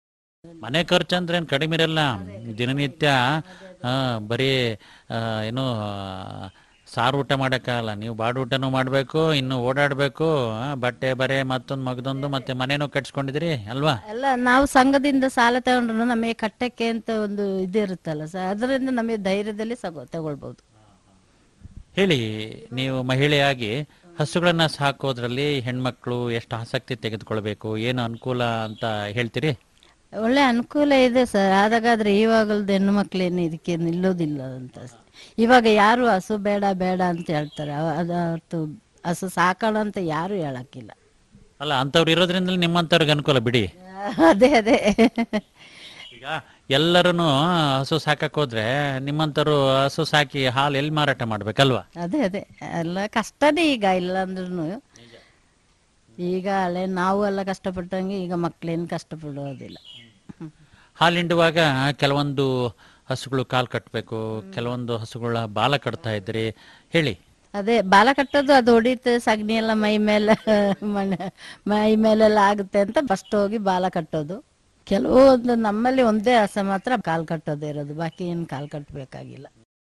ಮನೆ ಖರ್ಚು ಅಂದ್ರೆ ಏನ್ ಕಡಿಮೆ ಇರಲ್ಲ ದಿನನಿತ್ಯ ಆ, ಬರೀ ಆ, ಏನು ಆ, ಸಾರು ಊಟ ಮಾಡಕ್ಕಾಗಲ್ಲ ನೀವು ಬಾಡು ಊಟನೂ ಮಾಡ್ಬೇಕು ಇನ್ನು ಓಡಾಡ್ಬೇಕು ಆ, ಬಟ್ಟೆ ಬರೆ ಮತ್ತೊಂದು ಮಗದೊಂದು ಮತ್ತೆ ಮನೇನೂ ಕಟ್ಸ್ಕೊಂಡಿದ್ದೀರಿ ಅಲ್ವಾ ಎಲ್ಲ ನಾವು ಸಂಘದಿಂದ ಸಾಲ ತಗೊಂಡ್ರು ನಮಗೆ ಕಟ್ಟಕ್ಕೆ ಅಂತ ಒಂದು ಇದಿರುತ್ತಲ್ಲ ಸರ್ ಅದರಿಂದ ನಮಗೆ ಧೈರ್ಯದಲ್ಲಿ ಸಗೋ ತಗೊಳ್ಬಹುದು ಹೇಳಿ ನೀವು ಮಹಿಳೆಯಾಗಿ ಹಸುಗಳನ್ನ ಸಾಕೋದ್ರಲ್ಲಿ ಹೆಣ್ಮಕ್ಳು ಎಷ್ಟು ಆಸಕ್ತಿ ತೆಗೆದುಕೊಳ್ಬೇಕು ಏನು ಅನುಕೂಲ ಅಂತ ಹೇಳ್ತೀರಿ ಒಳ್ಳೆ ಅನುಕೂಲ ಇದೆ ಸರ್ ಆದಾಗಾದ್ರೆ ಇವಾಗಲ್ದು ಹೆಣ್ಣು ಮಕ್ಳೇನು ಇದಕ್ಕೆ ನಿಲ್ಲೋದಿಲ್ಲ ಅಂತ ಅಷ್ಟೆ. ಇವಾಗ ಯಾರು ಹಸು ಬೇಡ ಬೇಡ ಅಂತ ಹೇಳ್ತಾರೆ ಅವ- ಅದು ಹೊರ್ತು ಹಸು ಸಾಕೋಣ ಅಂತ ಯಾರು ಹೇಳಕ್ಕಿಲ್ಲ ಅಲ್ಲ ಅಂಥವ್ರು ಇರೋದ್ರಿಂದ ನಿಮ್ಮಂಥವ್ರಿಗೆ ಅನುಕೂಲ ಬಿಡಿ ಅದೇ ಅದೇ ಈಗ ಎಲ್ಲರೂ ಹಸು ಸಾಕಕ್ ಹೋದ್ರೆ ನಿಮ್ಮಂಥವ್ರು ಹಸು ಸಾಕಿ ಹಾಲು ಎಲ್ಲಿ ಮಾರಾಟ ಮಾಡ್ಬೇಕಲ್ವಾ ಅದೇ ಅದೇ ಎಲ್ಲ ಕಷ್ಟನೇ ಈಗ ಇಲ್ಲ ಅಂದ್ರೂ ಈಗ ಹಳೆ ನಾವು ಎಲ್ಲ ಕಷ್ಟಪಟ್ಟಂಗೆ ಈಗ ಮಕ್ಳೇನು ಕಷ್ಟಪಡೋದಿಲ್ಲ ಹಾಲು ಹಿಂಡುವಾಗ ಕೆಲವೊಂದು ಹಸುಗಳು ಕಾಲು ಕಟ್ಟಬೇಕು ಕೆಲವೊಂದು ಹಸುಗಳ ಬಾಲ ಕಟ್ತಾ ಇದ್ರಿ ಹೇಳಿ ಅದೇ ಬಾಲ ಕಟ್ಟೋದು ಅದು ಹೊಡಿತೆ ಸಗಣಿ ಎಲ್ಲ ಮೈ ಮೇಲೆ ಮಣ್ಣು ಮೈ ಮೇಲೆಲ್ಲ ಆಗುತ್ತೆ ಅಂತ ಫಸ್ಟ್ ಹೋಗಿ ಬಾಲ ಕಟ್ಟೋದು ಕೆಲವು ಒಂದು ನಮ್ಮಲ್ಲಿ ಒಂದೇ ಹಸ ಮಾತ್ರ ಕಾಲ್ ಕಟ್ಟೋದೇ ಇರೋದು ಬಾಕಿ ಏನು ಕಾಲ್ ಕಟ್ಟಬೇಕಾಗಿಲ್ಲ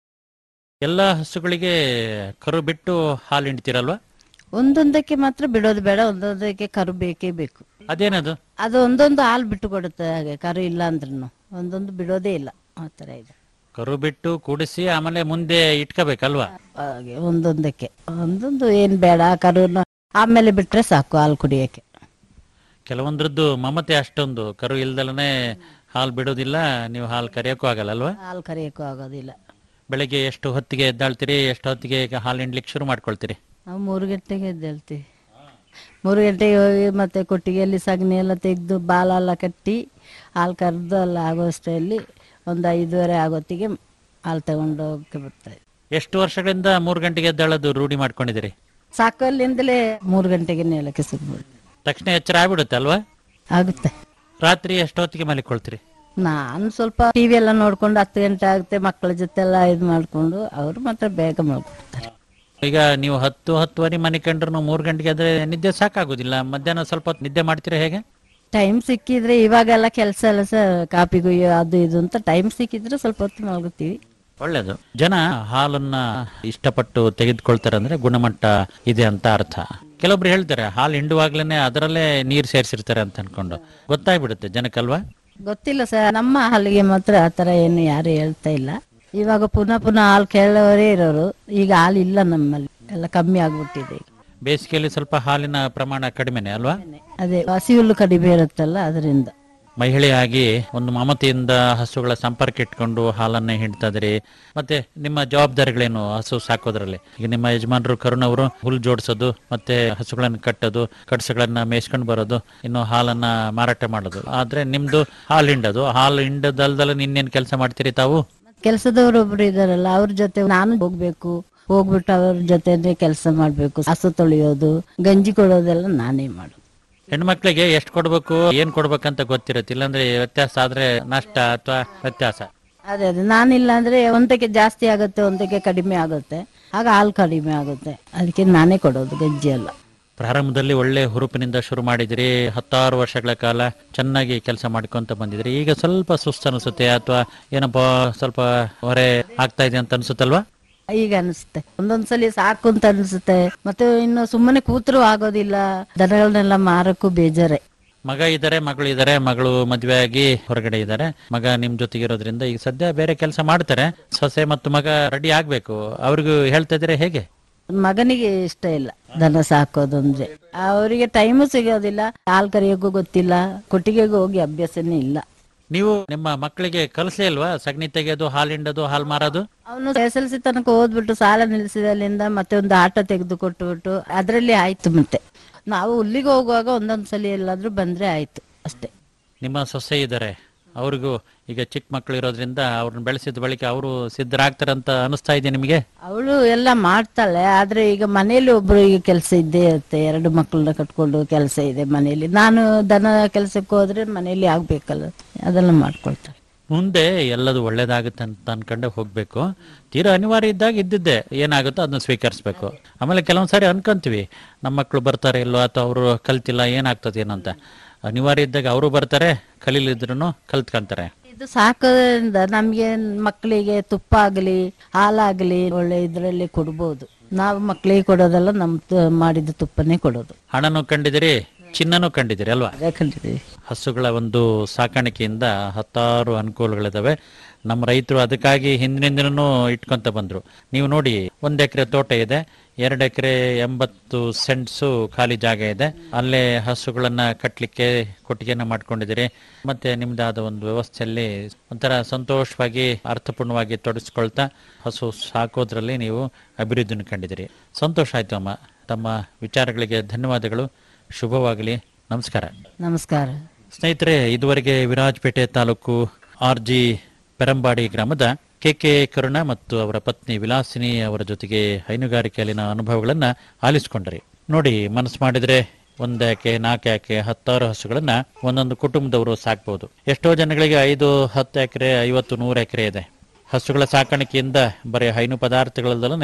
ಎಲ್ಲ ಹಸುಗಳಿಗೆ ಕರು ಬಿಟ್ಟು ಹಾಲು ಹಿಂಡ್ತೀರಲ್ವಾ ಒಂದೊಂದಕ್ಕೆ ಮಾತ್ರ ಬಿಡೋದು ಬೇಡ ಒಂದೊಂದಕ್ಕೆ ಕರು ಬೇಕೇ ಬೇಕು ಅದೇನದು ಅದು ಒಂದೊಂದು ಹಾಲು ಬಿಟ್ಟು ಕೊಡುತ್ತೆ ಹಾಗೆ ಕರು ಇಲ್ಲ ಅಂದ್ರೂ ಒಂದೊಂದು ಬಿಡೋದೇ ಇಲ್ಲ ಆ ಥರ ಇದೆ ಕರು ಬಿಟ್ಟು ಕೂಡಿಸಿ ಆಮೇಲೆ ಮುಂದೆ ಇಟ್ಕೋಬೇಕಲ್ವಾ ಹಾಗೆ ಒಂದೊಂದಕ್ಕೆ ಒಂದೊಂದು ಏನ್ ಬೇಡ ಕರುನ ಆಮೇಲೆ ಬಿಟ್ರೆ ಸಾಕು ಹಾಲು ಕುಡಿಯಕ್ಕೆ ಕೆಲವೊಂದ್ರದ್ದು ಮಮತೆ ಅಷ್ಟೊಂದು ಕರು ಇಲ್ದಲನೆ ಹಾಲು ಬಿಡೋದಿಲ್ಲ ನೀವು ಹಾಲು ಕರೆಯೋಕ್ಕೂ ಆಗಲ್ಲ ಅಲ್ವಾ ಹಾಲು ಕರಿಯಕ್ಕೂ ಆಗೋದಿಲ್ಲ ಬೆಳಗ್ಗೆ ಎಷ್ಟು ಹೊತ್ತಿಗೆ ಎದ್ದಾಳ್ತೀರಿ ಎಷ್ಟು ಹೊತ್ತಿಗೆ ಹಾಲು ಹಿಂಡ್ಲಿಕ್ಕೆ ಶುರು ಮಾಡ್ಕೊಳ್ತೀರಿ ನಾವು ಮೂರು ಗಂಟೆಗೆ ಎದ್ದೇಳ್ತೀವಿ ಮೂರು ಗಂಟೆಗೆ ಹೋಗಿ ಮತ್ತೆ ಕೊಟ್ಟಿಗೆಯಲ್ಲಿ ಸಗಣಿ ಎಲ್ಲ ತೆಗೆದು ಬಾಲ ಎಲ್ಲ ಕಟ್ಟಿ ಹಾಲು ಕರೆದು ಎಲ್ಲ ಆಗೋಷ್ಟರಲ್ಲಿ ಒಂದು ಐದೂವರೆ ಆಗೋತ್ತಿಗೆ ಹಾಲು ತಗೊಂಡು ಹೋಗಕ್ಕೆ ಬರ್ತಾರೆ ಎಷ್ಟು ವರ್ಷಗಳಿಂದ ಮೂರು ಗಂಟೆಗೆ ಎದ್ದಾಳೋದು ರೂಢಿ ಮಾಡ್ಕೊಂಡಿದ್ದೀರಿ ಸಾಕು ಅಲ್ಲಿಂದಲೇ ಮೂರು ಗಂಟೆಗೆ ನೇಲಕ್ಕೆ ಶುರು ತಕ್ಷಣ ಎಚ್ಚರ ಆಗ್ಬಿಡುತ್ತೆ ಅಲ್ವಾ ಆಗುತ್ತೆ ರಾತ್ರಿ ಎಷ್ಟೊತ್ತಿಗೆ ಮಲಿಕೊಳ್ತೀರಿ ನಾನು ಸ್ವಲ್ಪ ಟಿವಿ ಎಲ್ಲ ನೋಡ್ಕೊಂಡು ಹತ್ತು ಗಂಟೆ ಆಗುತ್ತೆ ಮಕ್ಕಳ ಜೊತೆ ಎಲ್ಲ ಇದು ಮಾಡ್ಕೊಂಡು ಅವರು ಮಾತ್ರ ಬೇಗ ಮಾಡ್ಕೊಡ್ತಾರೆ ಈಗ ನೀವು ಹತ್ತು ಹತ್ತುವರೆ ಮನೆ ಕಂಡ್ರು ಮೂರು ಗಂಟೆಗೆ ಆದ್ರೆ ನಿದ್ದೆ ಸಾಕಾಗೋದಿಲ್ಲ ಮಧ್ಯಾಹ್ನ ಸ್ವಲ್ಪ ಹೊತ್ತು ನಿದ್ದೆ ಮಾಡ್ತೀರಾ ಹೇಗೆ ಟೈಮ್ ಸಿಕ್ಕಿದ್ರೆ ಇವಾಗೆಲ್ಲ ಕೆಲಸ ಎಲ್ಲ ಸರ್ ಕಾಪಿ ಕುಯ್ಯೋ ಅದು ಇದು ಅಂತ ಟೈಮ್ ಸಿಕ್ಕಿದ್ರೆ ಸ್ವಲ್ಪ ಹೊತ್ತು ಮಲಗುತ್ತೀವಿ ಒಳ್ಳೇದು ಜನ ಹಾಲನ್ನ ಇಷ್ಟಪಟ್ಟು ತೆಗೆದುಕೊಳ್ತಾರೆ ಅಂದ್ರೆ ಗುಣಮಟ್ಟ ಇದೆ ಅಂತ ಅರ್ಥ ಕೆಲವೊಬ್ರು ಹೇಳ್ತಾರೆ ಹಾಲು ಹಿಂಡುವಾಗ್ಲೇನೆ ಅದರಲ್ಲೇ ನೀರು ಸೇರಿಸಿರ್ತಾರೆ ಅಂತ ಅನ್ಕೊಂಡು ಗೊತ್ತಾಗ್ಬಿಡುತ್ತೆ ಜನಕ್ಕಲ್ವಾ ಗೊತ್ತಿಲ್ಲ ಸರ್ ನಮ್ಮ ಹಾಲಿಗೆ ಮಾತ್ರ ಆ ಥರ ಏನು ಯಾರು ಹೇಳ್ತಾ ಇಲ್ಲ ಇವಾಗ ಪುನಃ ಪುನಃ ಹಾಲು ಕೇಳೋರೇ ಇರೋರು ಈಗ ಹಾಲು ಇಲ್ಲ ನಮ್ಮಲ್ಲಿ ಎಲ್ಲ ಕಮ್ಮಿ ಆಗ್ಬಿಟ್ಟಿದೆ ಈಗ ಬೇಸಿಗೆಯಲ್ಲಿ ಸ್ವಲ್ಪ ಹಾಲಿನ ಪ್ರಮಾಣ ಕಡಿಮೆನೆ ಅಲ್ವಾ ಅದೇ ಹಸಿ ಹುಲ್ಲು ಕಡಿಮೆ ಇರುತ್ತಲ್ಲ ಅದರಿಂದ ಮಹಿಳೆಯಾಗಿ ಒಂದು ಮಮತೆಯಿಂದ ಹಸುಗಳ ಸಂಪರ್ಕ ಇಟ್ಕೊಂಡು ಹಾಲನ್ನ ಹಿಂಡ್ತಾ ಇದ್ರಿ ಮತ್ತೆ ನಿಮ್ಮ ಜವಾಬ್ದಾರಿಗಳೇನು ಹಸು ಸಾಕೋದ್ರಲ್ಲಿ ಈಗ ನಿಮ್ಮ ಯಜಮಾನರು ಕರುಣವರು ಹುಲ್ ಜೋಡಿಸೋದು ಮತ್ತೆ ಹಸುಗಳನ್ನ ಕಟ್ಟೋದು ಕಡಸುಗಳನ್ನ ಮೇಯ್ಸ್ಕೊಂಡು ಬರೋದು ಇನ್ನು ಹಾಲನ್ನ ಮಾರಾಟ ಮಾಡೋದು ಆದ್ರೆ ನಿಮ್ದು ಹಾಲು ಹಿಂಡೋದು ಹಾಲು ಹಿಂಡದಲ್ದಲ್ಲ ಇನ್ನೇನ್ ಕೆಲಸ ಮಾಡ್ತೀರಿ ತಾವು ಕೆಲಸದವರು ಒಬ್ರು ಇದಾರಲ್ಲ ಅವ್ರ ಜೊತೆ ನಾನು ಹೋಗ್ಬೇಕು ಹೋಗ್ಬಿಟ್ಟು ಅವ್ರ ಜೊತೆ ಕೆಲಸ ಮಾಡ್ಬೇಕು ಹಸು ತೊಳೆಯೋದು ಗಂಜಿ ಕೊಡೋದೆಲ್ಲ ನಾನೇ ಮಾಡೋದು ಹೆಣ್ಮಕ್ಳಿಗೆ ಎಷ್ಟು ಕೊಡ್ಬೇಕು ಏನ್ ಕೊಡ್ಬೇಕಂತ ಗೊತ್ತಿರುತ್ತೆ ಇಲ್ಲಾಂದ್ರೆ ವ್ಯತ್ಯಾಸ ಆದ್ರೆ ನಷ್ಟ ಅಥವಾ ವ್ಯತ್ಯಾಸ ಅದೇ ಅದೇ ನಾನಿಲ್ಲ ಅಂದ್ರೆ ಒಂದಕ್ಕೆ ಜಾಸ್ತಿ ಆಗುತ್ತೆ ಒಂದಕ್ಕೆ ಕಡಿಮೆ ಆಗುತ್ತೆ ಆಗ ಹಾಲು ಕಡಿಮೆ ಆಗುತ್ತೆ ಅದಕ್ಕೆ ನಾನೇ ಕೊಡೋದು ಗಂಜಿ ಎಲ್ಲ ಪ್ರಾರಂಭದಲ್ಲಿ ಒಳ್ಳೆ ಹುರುಪಿನಿಂದ ಶುರು ಮಾಡಿದಿರಿ ಹತ್ತಾರು ವರ್ಷಗಳ ಕಾಲ ಚೆನ್ನಾಗಿ ಕೆಲಸ ಮಾಡ್ಕೊಂತ ಬಂದಿದ್ರಿ ಈಗ ಸ್ವಲ್ಪ ಸುಸ್ತು ಅನಿಸುತ್ತೆ ಅಥವಾ ಏನಪ್ಪಾ ಸ್ವಲ್ಪ ಹೊರೆ ಆಗ್ತಾ ಇದೆ ಅಂತ ಅನ್ಸುತ್ತಲ್ವಾ ಈಗ ಅನಿಸುತ್ತೆ ಒಂದೊಂದ್ಸಲಿ ಸಾಕು ಅಂತ ಅನಿಸುತ್ತೆ ಮತ್ತೆ ಇನ್ನು ಸುಮ್ಮನೆ ಕೂತರು ಆಗೋದಿಲ್ಲ ದನಗಳನ್ನೆಲ್ಲ ಮಾರಕ್ಕೂ ಬೇಜಾರೆ ಮಗ ಇದ್ದಾರೆ ಮಗಳು ಇದ್ದಾರೆ ಮಗಳು ಮದುವೆ ಆಗಿ ಹೊರಗಡೆ ಇದ್ದಾರೆ ಮಗ ನಿಮ್ ಜೊತೆಗೆ ಇರೋದ್ರಿಂದ ಈಗ ಸದ್ಯ ಬೇರೆ ಕೆಲಸ ಮಾಡ್ತಾರೆ ಸೊಸೆ ಮತ್ತು ಮಗ ರೆಡಿ ಆಗ್ಬೇಕು ಅವ್ರಿಗೂ ಹೇಳ್ತಾ ಇದ್ರೆ ಹೇಗೆ ಮಗನಿಗೆ ಇಷ್ಟ ಇಲ್ಲ ದನ ಸಾಕೋದಂದ್ರೆ ಅವರಿಗೆ ಟೈಮು ಸಿಗೋದಿಲ್ಲ ಹಾಲ್ ಕರಿಯೋಕ್ಕೂ ಗೊತ್ತಿಲ್ಲ ಕೊಟ್ಟಿಗೆಗೂ ಹೋಗಿ ಅಭ್ಯಾಸನೇ ಇಲ್ಲ ನೀವು ನಿಮ್ಮ ಮಕ್ಕಳಿಗೆ ಕಲಿಸೇ ಇಲ್ವಾ ಸಗಣಿ ತೆಗೆಯೋದು ಹಾಲು ಹಿಂಡೋದು ಹಾಲು ಮಾರೋದು ಅವನು ಎಸ್ ಎಲ್ ಸಿ ತನಕ ಓದ್ಬಿಟ್ಟು ಸಾಲ ನಿಲ್ಲಿಸಿದಲ್ಲಿಂದ ಮತ್ತೆ ಒಂದು ಆಟ ತೆಗೆದು ಕೊಟ್ಟುಬಿಟ್ಟು ಅದರಲ್ಲಿ ಆಯ್ತು ಮತ್ತೆ ನಾವು ಹುಲ್ಲಿಗೆ ಹೋಗುವಾಗ ಒಂದೊಂದ್ಸಲಿ ಎಲ್ಲಾದ್ರೂ ಬಂದ್ರೆ ಆಯ್ತು ಅಷ್ಟೇ ನಿಮ್ಮ ಸೊಸೆ ಇದ್ದಾರೆ ಅವ್ರಿಗೂ ಈಗ ಚಿಕ್ಕ ಮಕ್ಕಳು ಇರೋದ್ರಿಂದ ಅವ್ರನ್ನ ಬೆಳೆಸಿದ ಬಳಿಕ ಅವರು ಸಿದ್ಧರಾಗ್ತಾರಂತ ಅನಿಸ್ತಾ ಇದೆ ನಿಮಗೆ ಅವಳು ಎಲ್ಲ ಮಾಡ್ತಾಳೆ ಆದ್ರೆ ಈಗ ಮನೆಯಲ್ಲಿ ಒಬ್ರು ಈಗ ಕೆಲಸ ಇದ್ದೇ ಇರುತ್ತೆ ಎರಡು ಮಕ್ಕಳನ್ನ ಕಟ್ಕೊಂಡು ಕೆಲಸ ಇದೆ ಮನೆಯಲ್ಲಿ ನಾನು ದನ ಕೆಲಸಕ್ಕೆ ಹೋದ್ರೆ ಮನೆಯಲ್ಲಿ ಆಗ್ಬೇಕಲ್ಲ ಅದೆಲ್ಲ ಮಾಡ್ಕೊಳ್ತಾಳೆ ಮುಂದೆ ಎಲ್ಲದು ಒಳ್ಳೇದಾಗುತ್ತೆ ಅಂತ ಅನ್ಕೊಂಡೆ ಹೋಗ್ಬೇಕು ತೀರಾ ಅನಿವಾರ್ಯ ಇದ್ದಾಗ ಇದ್ದಿದ್ದೆ ಏನಾಗುತ್ತೋ ಅದನ್ನ ಸ್ವೀಕರಿಸ್ಬೇಕು ಆಮೇಲೆ ಕೆಲವೊಂದ್ಸಾರಿ ಅನ್ಕೊಂತೀವಿ ನಮ್ಮ ಮಕ್ಕಳು ಬರ್ತಾರೆ ಇಲ್ಲೋ ಅಥವಾ ಅವರು ಕಲ್ತಿಲ್ಲ ಏನಾಗ್ತದೆ ಏನೋ ಅಂತ ಅನಿವಾರ್ಯ ಇದ್ದಾಗ ಅವರು ಬರ್ತಾರೆ ಕಲೀಲಿದ್ರು ಕಲ್ತ್ಕೊಂತಾರೆ ಇದು ಸಾಕೋದ್ರಿಂದ ನಮ್ಗೆ ಮಕ್ಕಳಿಗೆ ತುಪ್ಪ ಆಗಲಿ ಹಾಲಾಗಲಿ ಒಳ್ಳೆ ಇದರಲ್ಲಿ ಕೊಡ್ಬೋದು ನಾವು ಮಕ್ಕಳಿಗೆ ಕೊಡೋದೆಲ್ಲ ನಮ್ ತ- ಮಾಡಿದ ತುಪ್ಪನೇ ಕೊಡೋದು ಹಣನೂ ಕಂಡಿದಿರಿ ಚಿನ್ನನೂ ಕಂಡಿದಿರಿ ಅಲ್ವಾ ಅದೇ ಕಂಡಿದ್ದೀವಿ ಹಸುಗಳ ಒಂದು ಸಾಕಾಣಿಕೆಯಿಂದ ಹತ್ತಾರು ಅನುಕೂಲಗಳಿದಾವೆ ನಮ್ಮ ರೈತರು ಅದಕ್ಕಾಗಿ ಹಿಂದಿನಿಂದನೂ ಇಟ್ಕೊಂತ ಬಂದ್ರು ನೀವು ನೋಡಿ ಒಂದ್ ಎಕರೆ ತೋಟ ಇದೆ ಎರಡು ಎಕರೆ ಎಂಬತ್ತು ಸೆಂಟ್ಸು ಖಾಲಿ ಜಾಗ ಇದೆ ಅಲ್ಲೇ ಹಸುಗಳನ್ನ ಕಟ್ಟಲಿಕ್ಕೆ ಕೊಟ್ಟಿಗೆನ ಮಾಡ್ಕೊಂಡಿದ್ದೀರಿ ಮತ್ತೆ ನಿಮ್ದಾದ ಒಂದು ವ್ಯವಸ್ಥೆಯಲ್ಲಿ ಒಂಥರ ಸಂತೋಷವಾಗಿ ಅರ್ಥಪೂರ್ಣವಾಗಿ ತೊಡಗಿಸ್ಕೊಳ್ತಾ ಹಸು ಸಾಕೋದ್ರಲ್ಲಿ ನೀವು ಅಭಿವೃದ್ಧಿನ ಕಂಡಿದ್ದೀರಿ ಸಂತೋಷ ಆಯ್ತು ಅಮ್ಮ ತಮ್ಮ ವಿಚಾರಗಳಿಗೆ ಧನ್ಯವಾದಗಳು ಶುಭವಾಗಲಿ ನಮಸ್ಕಾರ ನಮಸ್ಕಾರ ಸ್ನೇಹಿತರೆ ಇದುವರೆಗೆ ವಿರಾಜಪೇಟೆ ತಾಲೂಕು ಆರ್ ಜಿ ಪೆರಂಬಾಡಿ ಗ್ರಾಮದ ಕೆ ಕೆ ಕರುಣ ಮತ್ತು ಅವರ ಪತ್ನಿ ವಿಲಾಸಿನಿ ಅವರ ಜೊತೆಗೆ ಹೈನುಗಾರಿಕೆಯಲ್ಲಿನ ಅನುಭವಗಳನ್ನ ಆಲಿಸಿಕೊಂಡರಿ ನೋಡಿ ಮನಸ್ಸು ಮಾಡಿದ್ರೆ ಒಂದ್ಯಾಕೆ ನಾಲ್ಕು ಹತ್ತಾರು ಹಸುಗಳನ್ನ ಒಂದೊಂದು ಕುಟುಂಬದವರು ಸಾಕ್ಬಹುದು ಎಷ್ಟೋ ಜನಗಳಿಗೆ ಐದು ಹತ್ತು ಎಕರೆ ಐವತ್ತು ನೂರು ಎಕರೆ ಇದೆ ಹಸುಗಳ ಸಾಕಾಣಿಕೆಯಿಂದ ಬರೀ ಹೈನು ಪದಾರ್ಥಗಳಲ್ಲದೆ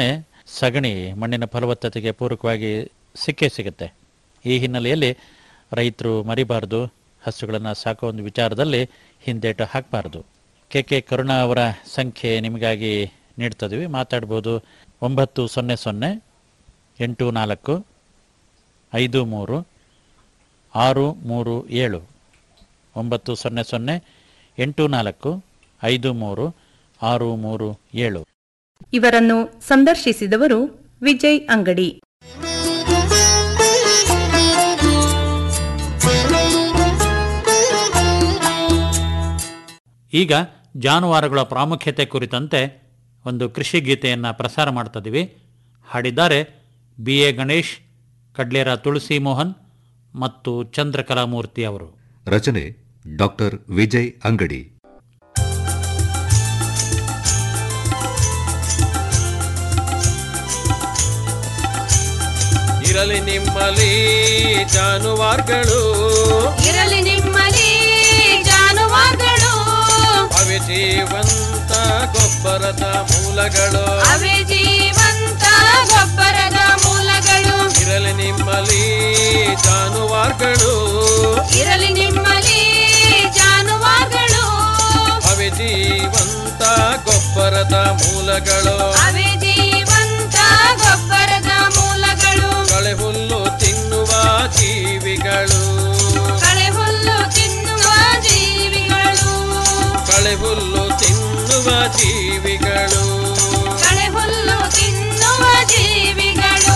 ಸಗಣಿ ಮಣ್ಣಿನ ಫಲವತ್ತತೆಗೆ ಪೂರಕವಾಗಿ ಸಿಕ್ಕೇ ಸಿಗುತ್ತೆ ಈ ಹಿನ್ನೆಲೆಯಲ್ಲಿ ರೈತರು ಮರಿಬಾರ್ದು ಹಸುಗಳನ್ನು ಸಾಕೋ ಒಂದು ವಿಚಾರದಲ್ಲಿ ಹಿಂದೇಟು ಹಾಕಬಾರ್ದು ಕೆ ಕೆ ಕರುಣಾ ಅವರ ಸಂಖ್ಯೆ ನಿಮಗಾಗಿ ನೀಡ್ತಿದ್ವಿ ಮಾತಾಡ್ಬೋದು ಒಂಬತ್ತು ಸೊನ್ನೆ ಸೊನ್ನೆ ಎಂಟು ನಾಲ್ಕು ಐದು ಮೂರು ಆರು ಮೂರು ಏಳು ಒಂಬತ್ತು ಸೊನ್ನೆ ಸೊನ್ನೆ ಎಂಟು ನಾಲ್ಕು ಐದು ಮೂರು ಆರು ಮೂರು ಏಳು ಇವರನ್ನು ಸಂದರ್ಶಿಸಿದವರು ವಿಜಯ್ ಅಂಗಡಿ ಈಗ ಜಾನುವಾರುಗಳ ಪ್ರಾಮುಖ್ಯತೆ ಕುರಿತಂತೆ ಒಂದು ಕೃಷಿ ಗೀತೆಯನ್ನು ಪ್ರಸಾರ ಮಾಡ್ತಿದ್ದೀವಿ ಹಾಡಿದ್ದಾರೆ ಬಿ ಎ ಗಣೇಶ್ ಕಡ್ಲೇರ ತುಳಸಿ ಮೋಹನ್ ಮತ್ತು ಚಂದ್ರಕಲಾಮೂರ್ತಿ ಅವರು ರಚನೆ ಡಾಕ್ಟರ್ ವಿಜಯ್ ಅಂಗಡಿ ಇರಲಿ ನಿಮ್ಮಲ್ಲಿ ಜಾನುವಾರುಗಳು ಇರಲಿ ನಿಮ್ಮಲ್ಲಿ ಜಾನುವಾರುಗಳು ಅವೆ ಜೀವಂತ ಗೊಬ್ಬರದ ಮೂಲಗಳು ಅವೇ ಜೀವಂತ ಗೊಬ್ಬರದ ಮೂಲಗಳು ಇರಲಿ ನಿಮ್ಮಲ್ಲಿ ಜಾನುವಾರುಗಳು ಇರಲಿ ನಿಮ್ಮಲ್ಲಿ ಜಾನುವಾರುಗಳು ಅವೆ ಜೀವಂತ ಗೊಬ್ಬರದ ಮೂಲಗಳು ಅವೇ ಜೀವಂತ ಗೊಬ್ಬರದ ಮೂಲಗಳು ಕಳೆ ಹುಲ್ಲು ತಿನ್ನುವ ಜೀವಿಗಳು ಕಳೆ ಹುಲ್ಲು ತಿನ್ನುವ ಜೀವಿಗಳು ಕಳೆ ಹುಲ್ಲು ತಿನ್ನುವ ಜೀವಿಗಳು ಕಳೆ ಹುಲ್ಲು ತಿನ್ನುವ ಜೀವಿಗಳು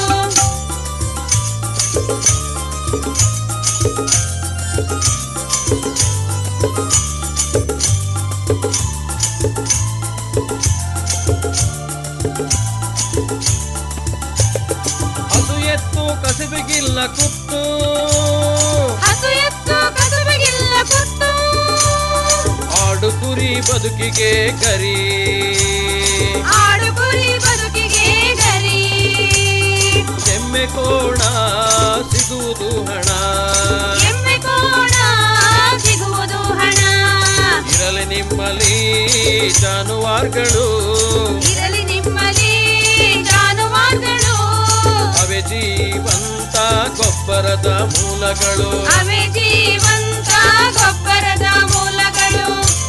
ಹಸು ಎತ್ತು ಕಸಿಬಿಗಿಲ್ಲ ಕುತ್ತು ಹಸು ಎತ್ತು ಕಸುಬಿಗಿಲ್ಲ ಕುತ್ತು ಆಡು ಕುರಿ ಬದುಕಿಗೆ ಗರಿ ಆಡು ಕುರಿ ಬದುಕಿಗೆ ಗರಿ ಎಮ್ಮೆ ಕೋಣ ಸಿಗುವುದು ಹಣ ಎಮ್ಮೆ ಕೋಣ ಸಿಗುವುದು ಹಣ ಇರಲಿ ನಿಮ್ಮಲ್ಲಿ ಜಾನುವಾರುಗಳು ಇರಲಿ ನಿಮ್ಮಲ್ಲಿ ಜಾನುವಾರುಗಳು ಅವೆ ಜೀವಂತ ಗೊಬ್ಬರದ ಮೂಲಗಳು ಅವೇ ಜೀವಂತ ಗೊಬ್ಬರದ ಮೂಲಗಳು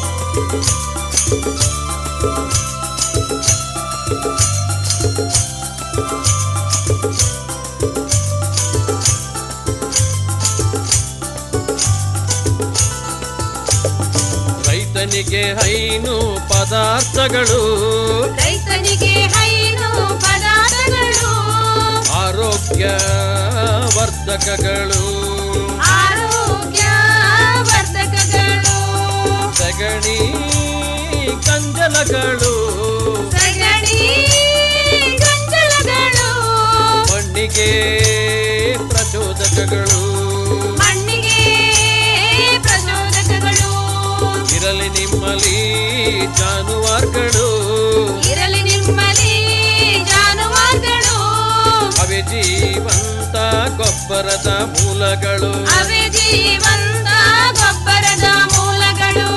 ರೈತನಿಗೆ ಹೈನು ಪದಾರ್ಥಗಳು ರೈತನಿಗೆ ಹೈನು ಪದಾರ್ಥಗಳು ಆರೋಗ್ಯ ವರ್ಧಕಗಳು ಆರೋಗ್ಯ ವರ್ಧಕಗಳು ಸಗಣಿ ಕಂಜಲಗಳು ಸಗಣಿ ಗಂಜಲಗಳು ಮಣ್ಣಿಗೆ ಪ್ರಚೋದಕಗಳು ಮಣ್ಣಿಗೆ ಪ್ರಚೋದಕಗಳು ಇರಲಿ ನಿಮ್ಮಲ್ಲಿ ಜಾನುವಾರುಗಳು ಇರಲಿ ನಿಮ್ಮಲ್ಲಿ ಜಾನುವಾರುಗಳು ಅವೆ ಜೀವಂತ ಗೊಬ್ಬರದ ಮೂಲಗಳು ಅವೇ ಜೀವಂತ ಗೊಬ್ಬರದ ಮೂಲಗಳು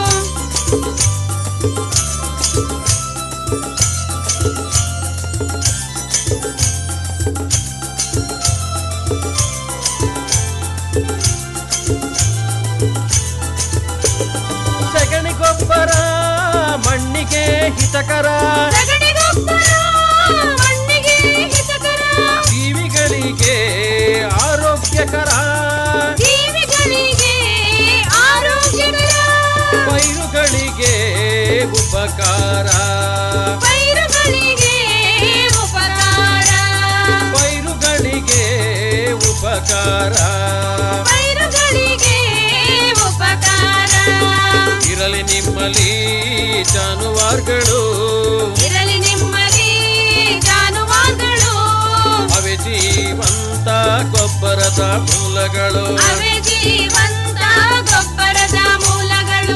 ಸಗಣಿ ಗೊಬ್ಬರ ಮಣ್ಣಿಗೆ ಹಿತಕರ ಸಗಣಿ ಗೊಬ್ಬರ ಮಣ್ಣಿಗೆ ಹಿತಕರ ಜೀವಿಗಳಿಗೆ ಆರೋಗ್ಯಕರ ಜೀವಿಗಳಿಗೆ ಆರೋಗ್ಯಕರ ಪೈರುಗಳಿಗೆ ಉಪಕಾರ ಪೈರುಗಳಿಗೆ ಉಪಕಾರ ಪೈರುಗಳಿಗೆ ಉಪಕಾರ ಪೈರುಗಳಿಗೆ ಉಪಕಾರ ಇರಲಿ ನಿಮ್ಮಲ್ಲಿ ಜಾನುವಾರುಗಳು ಇರಲಿ ನಿಮ್ಮಲ್ಲಿ ಜಾನುವಾರುಗಳು ಅವೆ ಜೀವಂತ ಗೊಬ್ಬರದ ಮೂಲಗಳು ಅವೇ ಜೀವಂತ ಗೊಬ್ಬರದ ಮೂಲಗಳು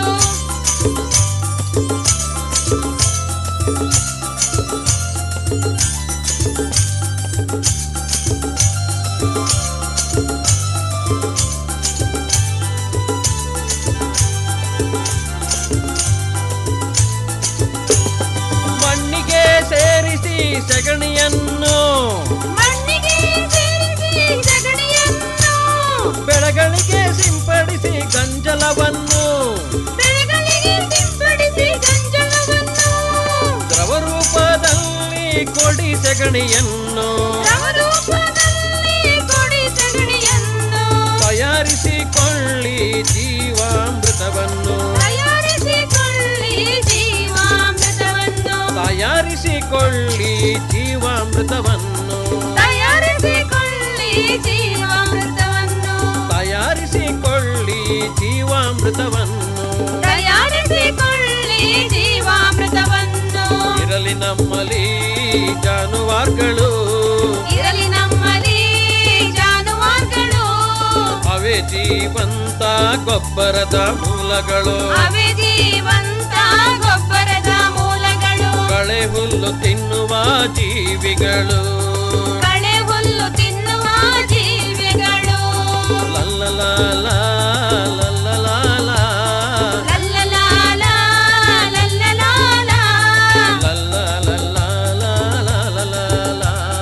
ಮಣ್ಣಿಗೆ ಸೇರಿಸಿ ಸಗಣಿಯನ್ನು ಮಣ್ಣಿಗೆ ಸೇರಿಸಿ ಸಗಣಿಯನ್ನು ಬೆಳೆಗಳಿಗೆ ಸಿಂಪಡಿಸಿ ಗಂಜಲವನ್ನು ಬೆಳೆಗಳಿಗೆ ಸಿಂಪಡಿಸಿ ಗಂಜಲವನ್ನು ದ್ರವ ರೂಪದಲ್ಲಿ ಕೊಡಿ ಸಗಣಿಯನ್ನು ದ್ರವರೂಪದಲ್ಲಿ ಕೊಡಿ ಸಗಣಿಯನ್ನು ತಯಾರಿಸಿಕೊಳ್ಳಿ ಜೀವಾಮೃತವನ್ನು ತಯಾರಿಸಿಕೊಳ್ಳಿ ಜೀವಾಮೃತವನ್ನು ತಯಾರಿಸಿಕೊಳ್ಳಿ ಜೀವಾಮೃತವನ್ನು ತಯಾರಿಸಿಕೊಳ್ಳಿ ಜೀವಾಮೃತವನ್ನು ತಯಾರಿಸಿಕೊಳ್ಳಿ ಜೀವಾಮೃತವನ್ನು ತಯಾರಿಸಿಕೊಳ್ಳಿ ಜೀವಾಮೃತವನ್ನು ಇರಲಿ ನಮ್ಮಲ್ಲಿ ಜಾನುವಾರುಗಳು ಇರಲಿ ನಮ್ಮಲ್ಲಿ ಜಾನುವಾರುಗಳು ಅವೇ ಜೀವಂತ ಗೊಬ್ಬರದ ಮೂಲಗಳು ಅವೇ ಜೀವಂತ ಗೊಬ್ಬರದ ಮೂಲಗಳು ಕಳೆ ಹುಲ್ಲು ತಿನ್ನುವ ಜೀವಿಗಳು ಕಳೆ ಹುಲ್ಲು ತಿನ್ನುವ ಜೀವಿಗಳು ಲಲ್ಲಲಾಲ, ಲಲ್ಲಲಾಲ, ಲಲ್ಲಲಾಲ, ಲಲ್ಲಲಾಲ, ಲಲ್ಲಲಾಲ, ಲಲ್ಲಲಾಲ.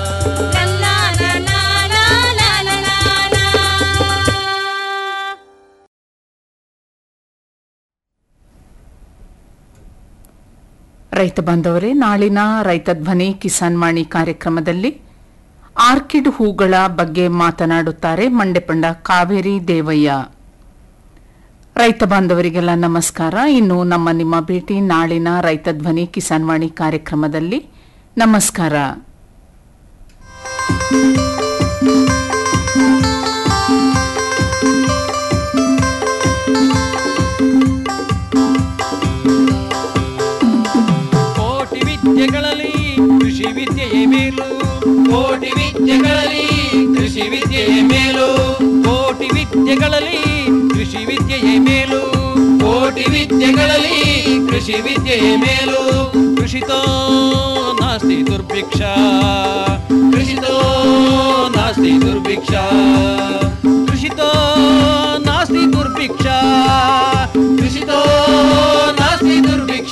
ರೈತ ಬಾಂಧವರೇ ನಾಳಿನ ರೈತ ಧ್ವನಿ ಕಿಸಾನ್ ವಾಣಿ ಕಾರ್ಯಕ್ರಮದಲ್ಲಿ ಆರ್ಕಿಡ್ ಹೂಗಳ ಬಗ್ಗೆ ಮಾತನಾಡುತ್ತಾರೆ ಮಂಡೆಪಂಡ ಕಾವೇರಿ ದೇವಯ್ಯ ರೈತ ಬಾಂಧವರಿಗೆಲ್ಲ ನಮಸ್ಕಾರ ಇನ್ನು ನಮ್ಮ ನಿಮ್ಮ ಭೇಟಿ ನಾಳಿನ ರೈತ ಧ್ವನಿ ಕಿಸಾನ್ ವಾಣಿ ಕಾರ್ಯಕ್ರಮದಲ್ಲಿ ನಮಸ್ಕಾರ ಕೋಟಿ ವಿದ್ಯೆಗಳಲ್ಲಿ ಕೃಷಿ ವಿದ್ಯೆಯೇ ಮೇಲು ಕೋಟಿ ವಿದ್ಯೆಗಳಲ್ಲಿ ಕೃಷಿ ವಿದ್ಯೆಯೇ ಮೇಲು ಕೋಟಿ ವಿದ್ಯೆಗಳಲ್ಲಿ ಕೃಷಿ ವಿದ್ಯೆಯೇ ಮೇಲು ಕೋಟಿ ವಿದ್ಯೆಗಳಲ್ಲಿ ಕೃಷಿ ವಿದ್ಯೆಯೇ ಮೇಲು ಕೃಷಿತೋ ನಾಸ್ತಿ ದುರ್ಭಿಕ್ಷ ಕೃಷಿತೋ ನಾಸ್ತಿ ದುರ್ಭಿಕ್ಷ ಕೃಷಿತೋ ನಾಸ್ತಿ ದುರ್ಭಿಕ್ಷ ಕೃಷಿತೋ ನಾಸ್ತಿ ದುರ್ಭಿಕ್ಷ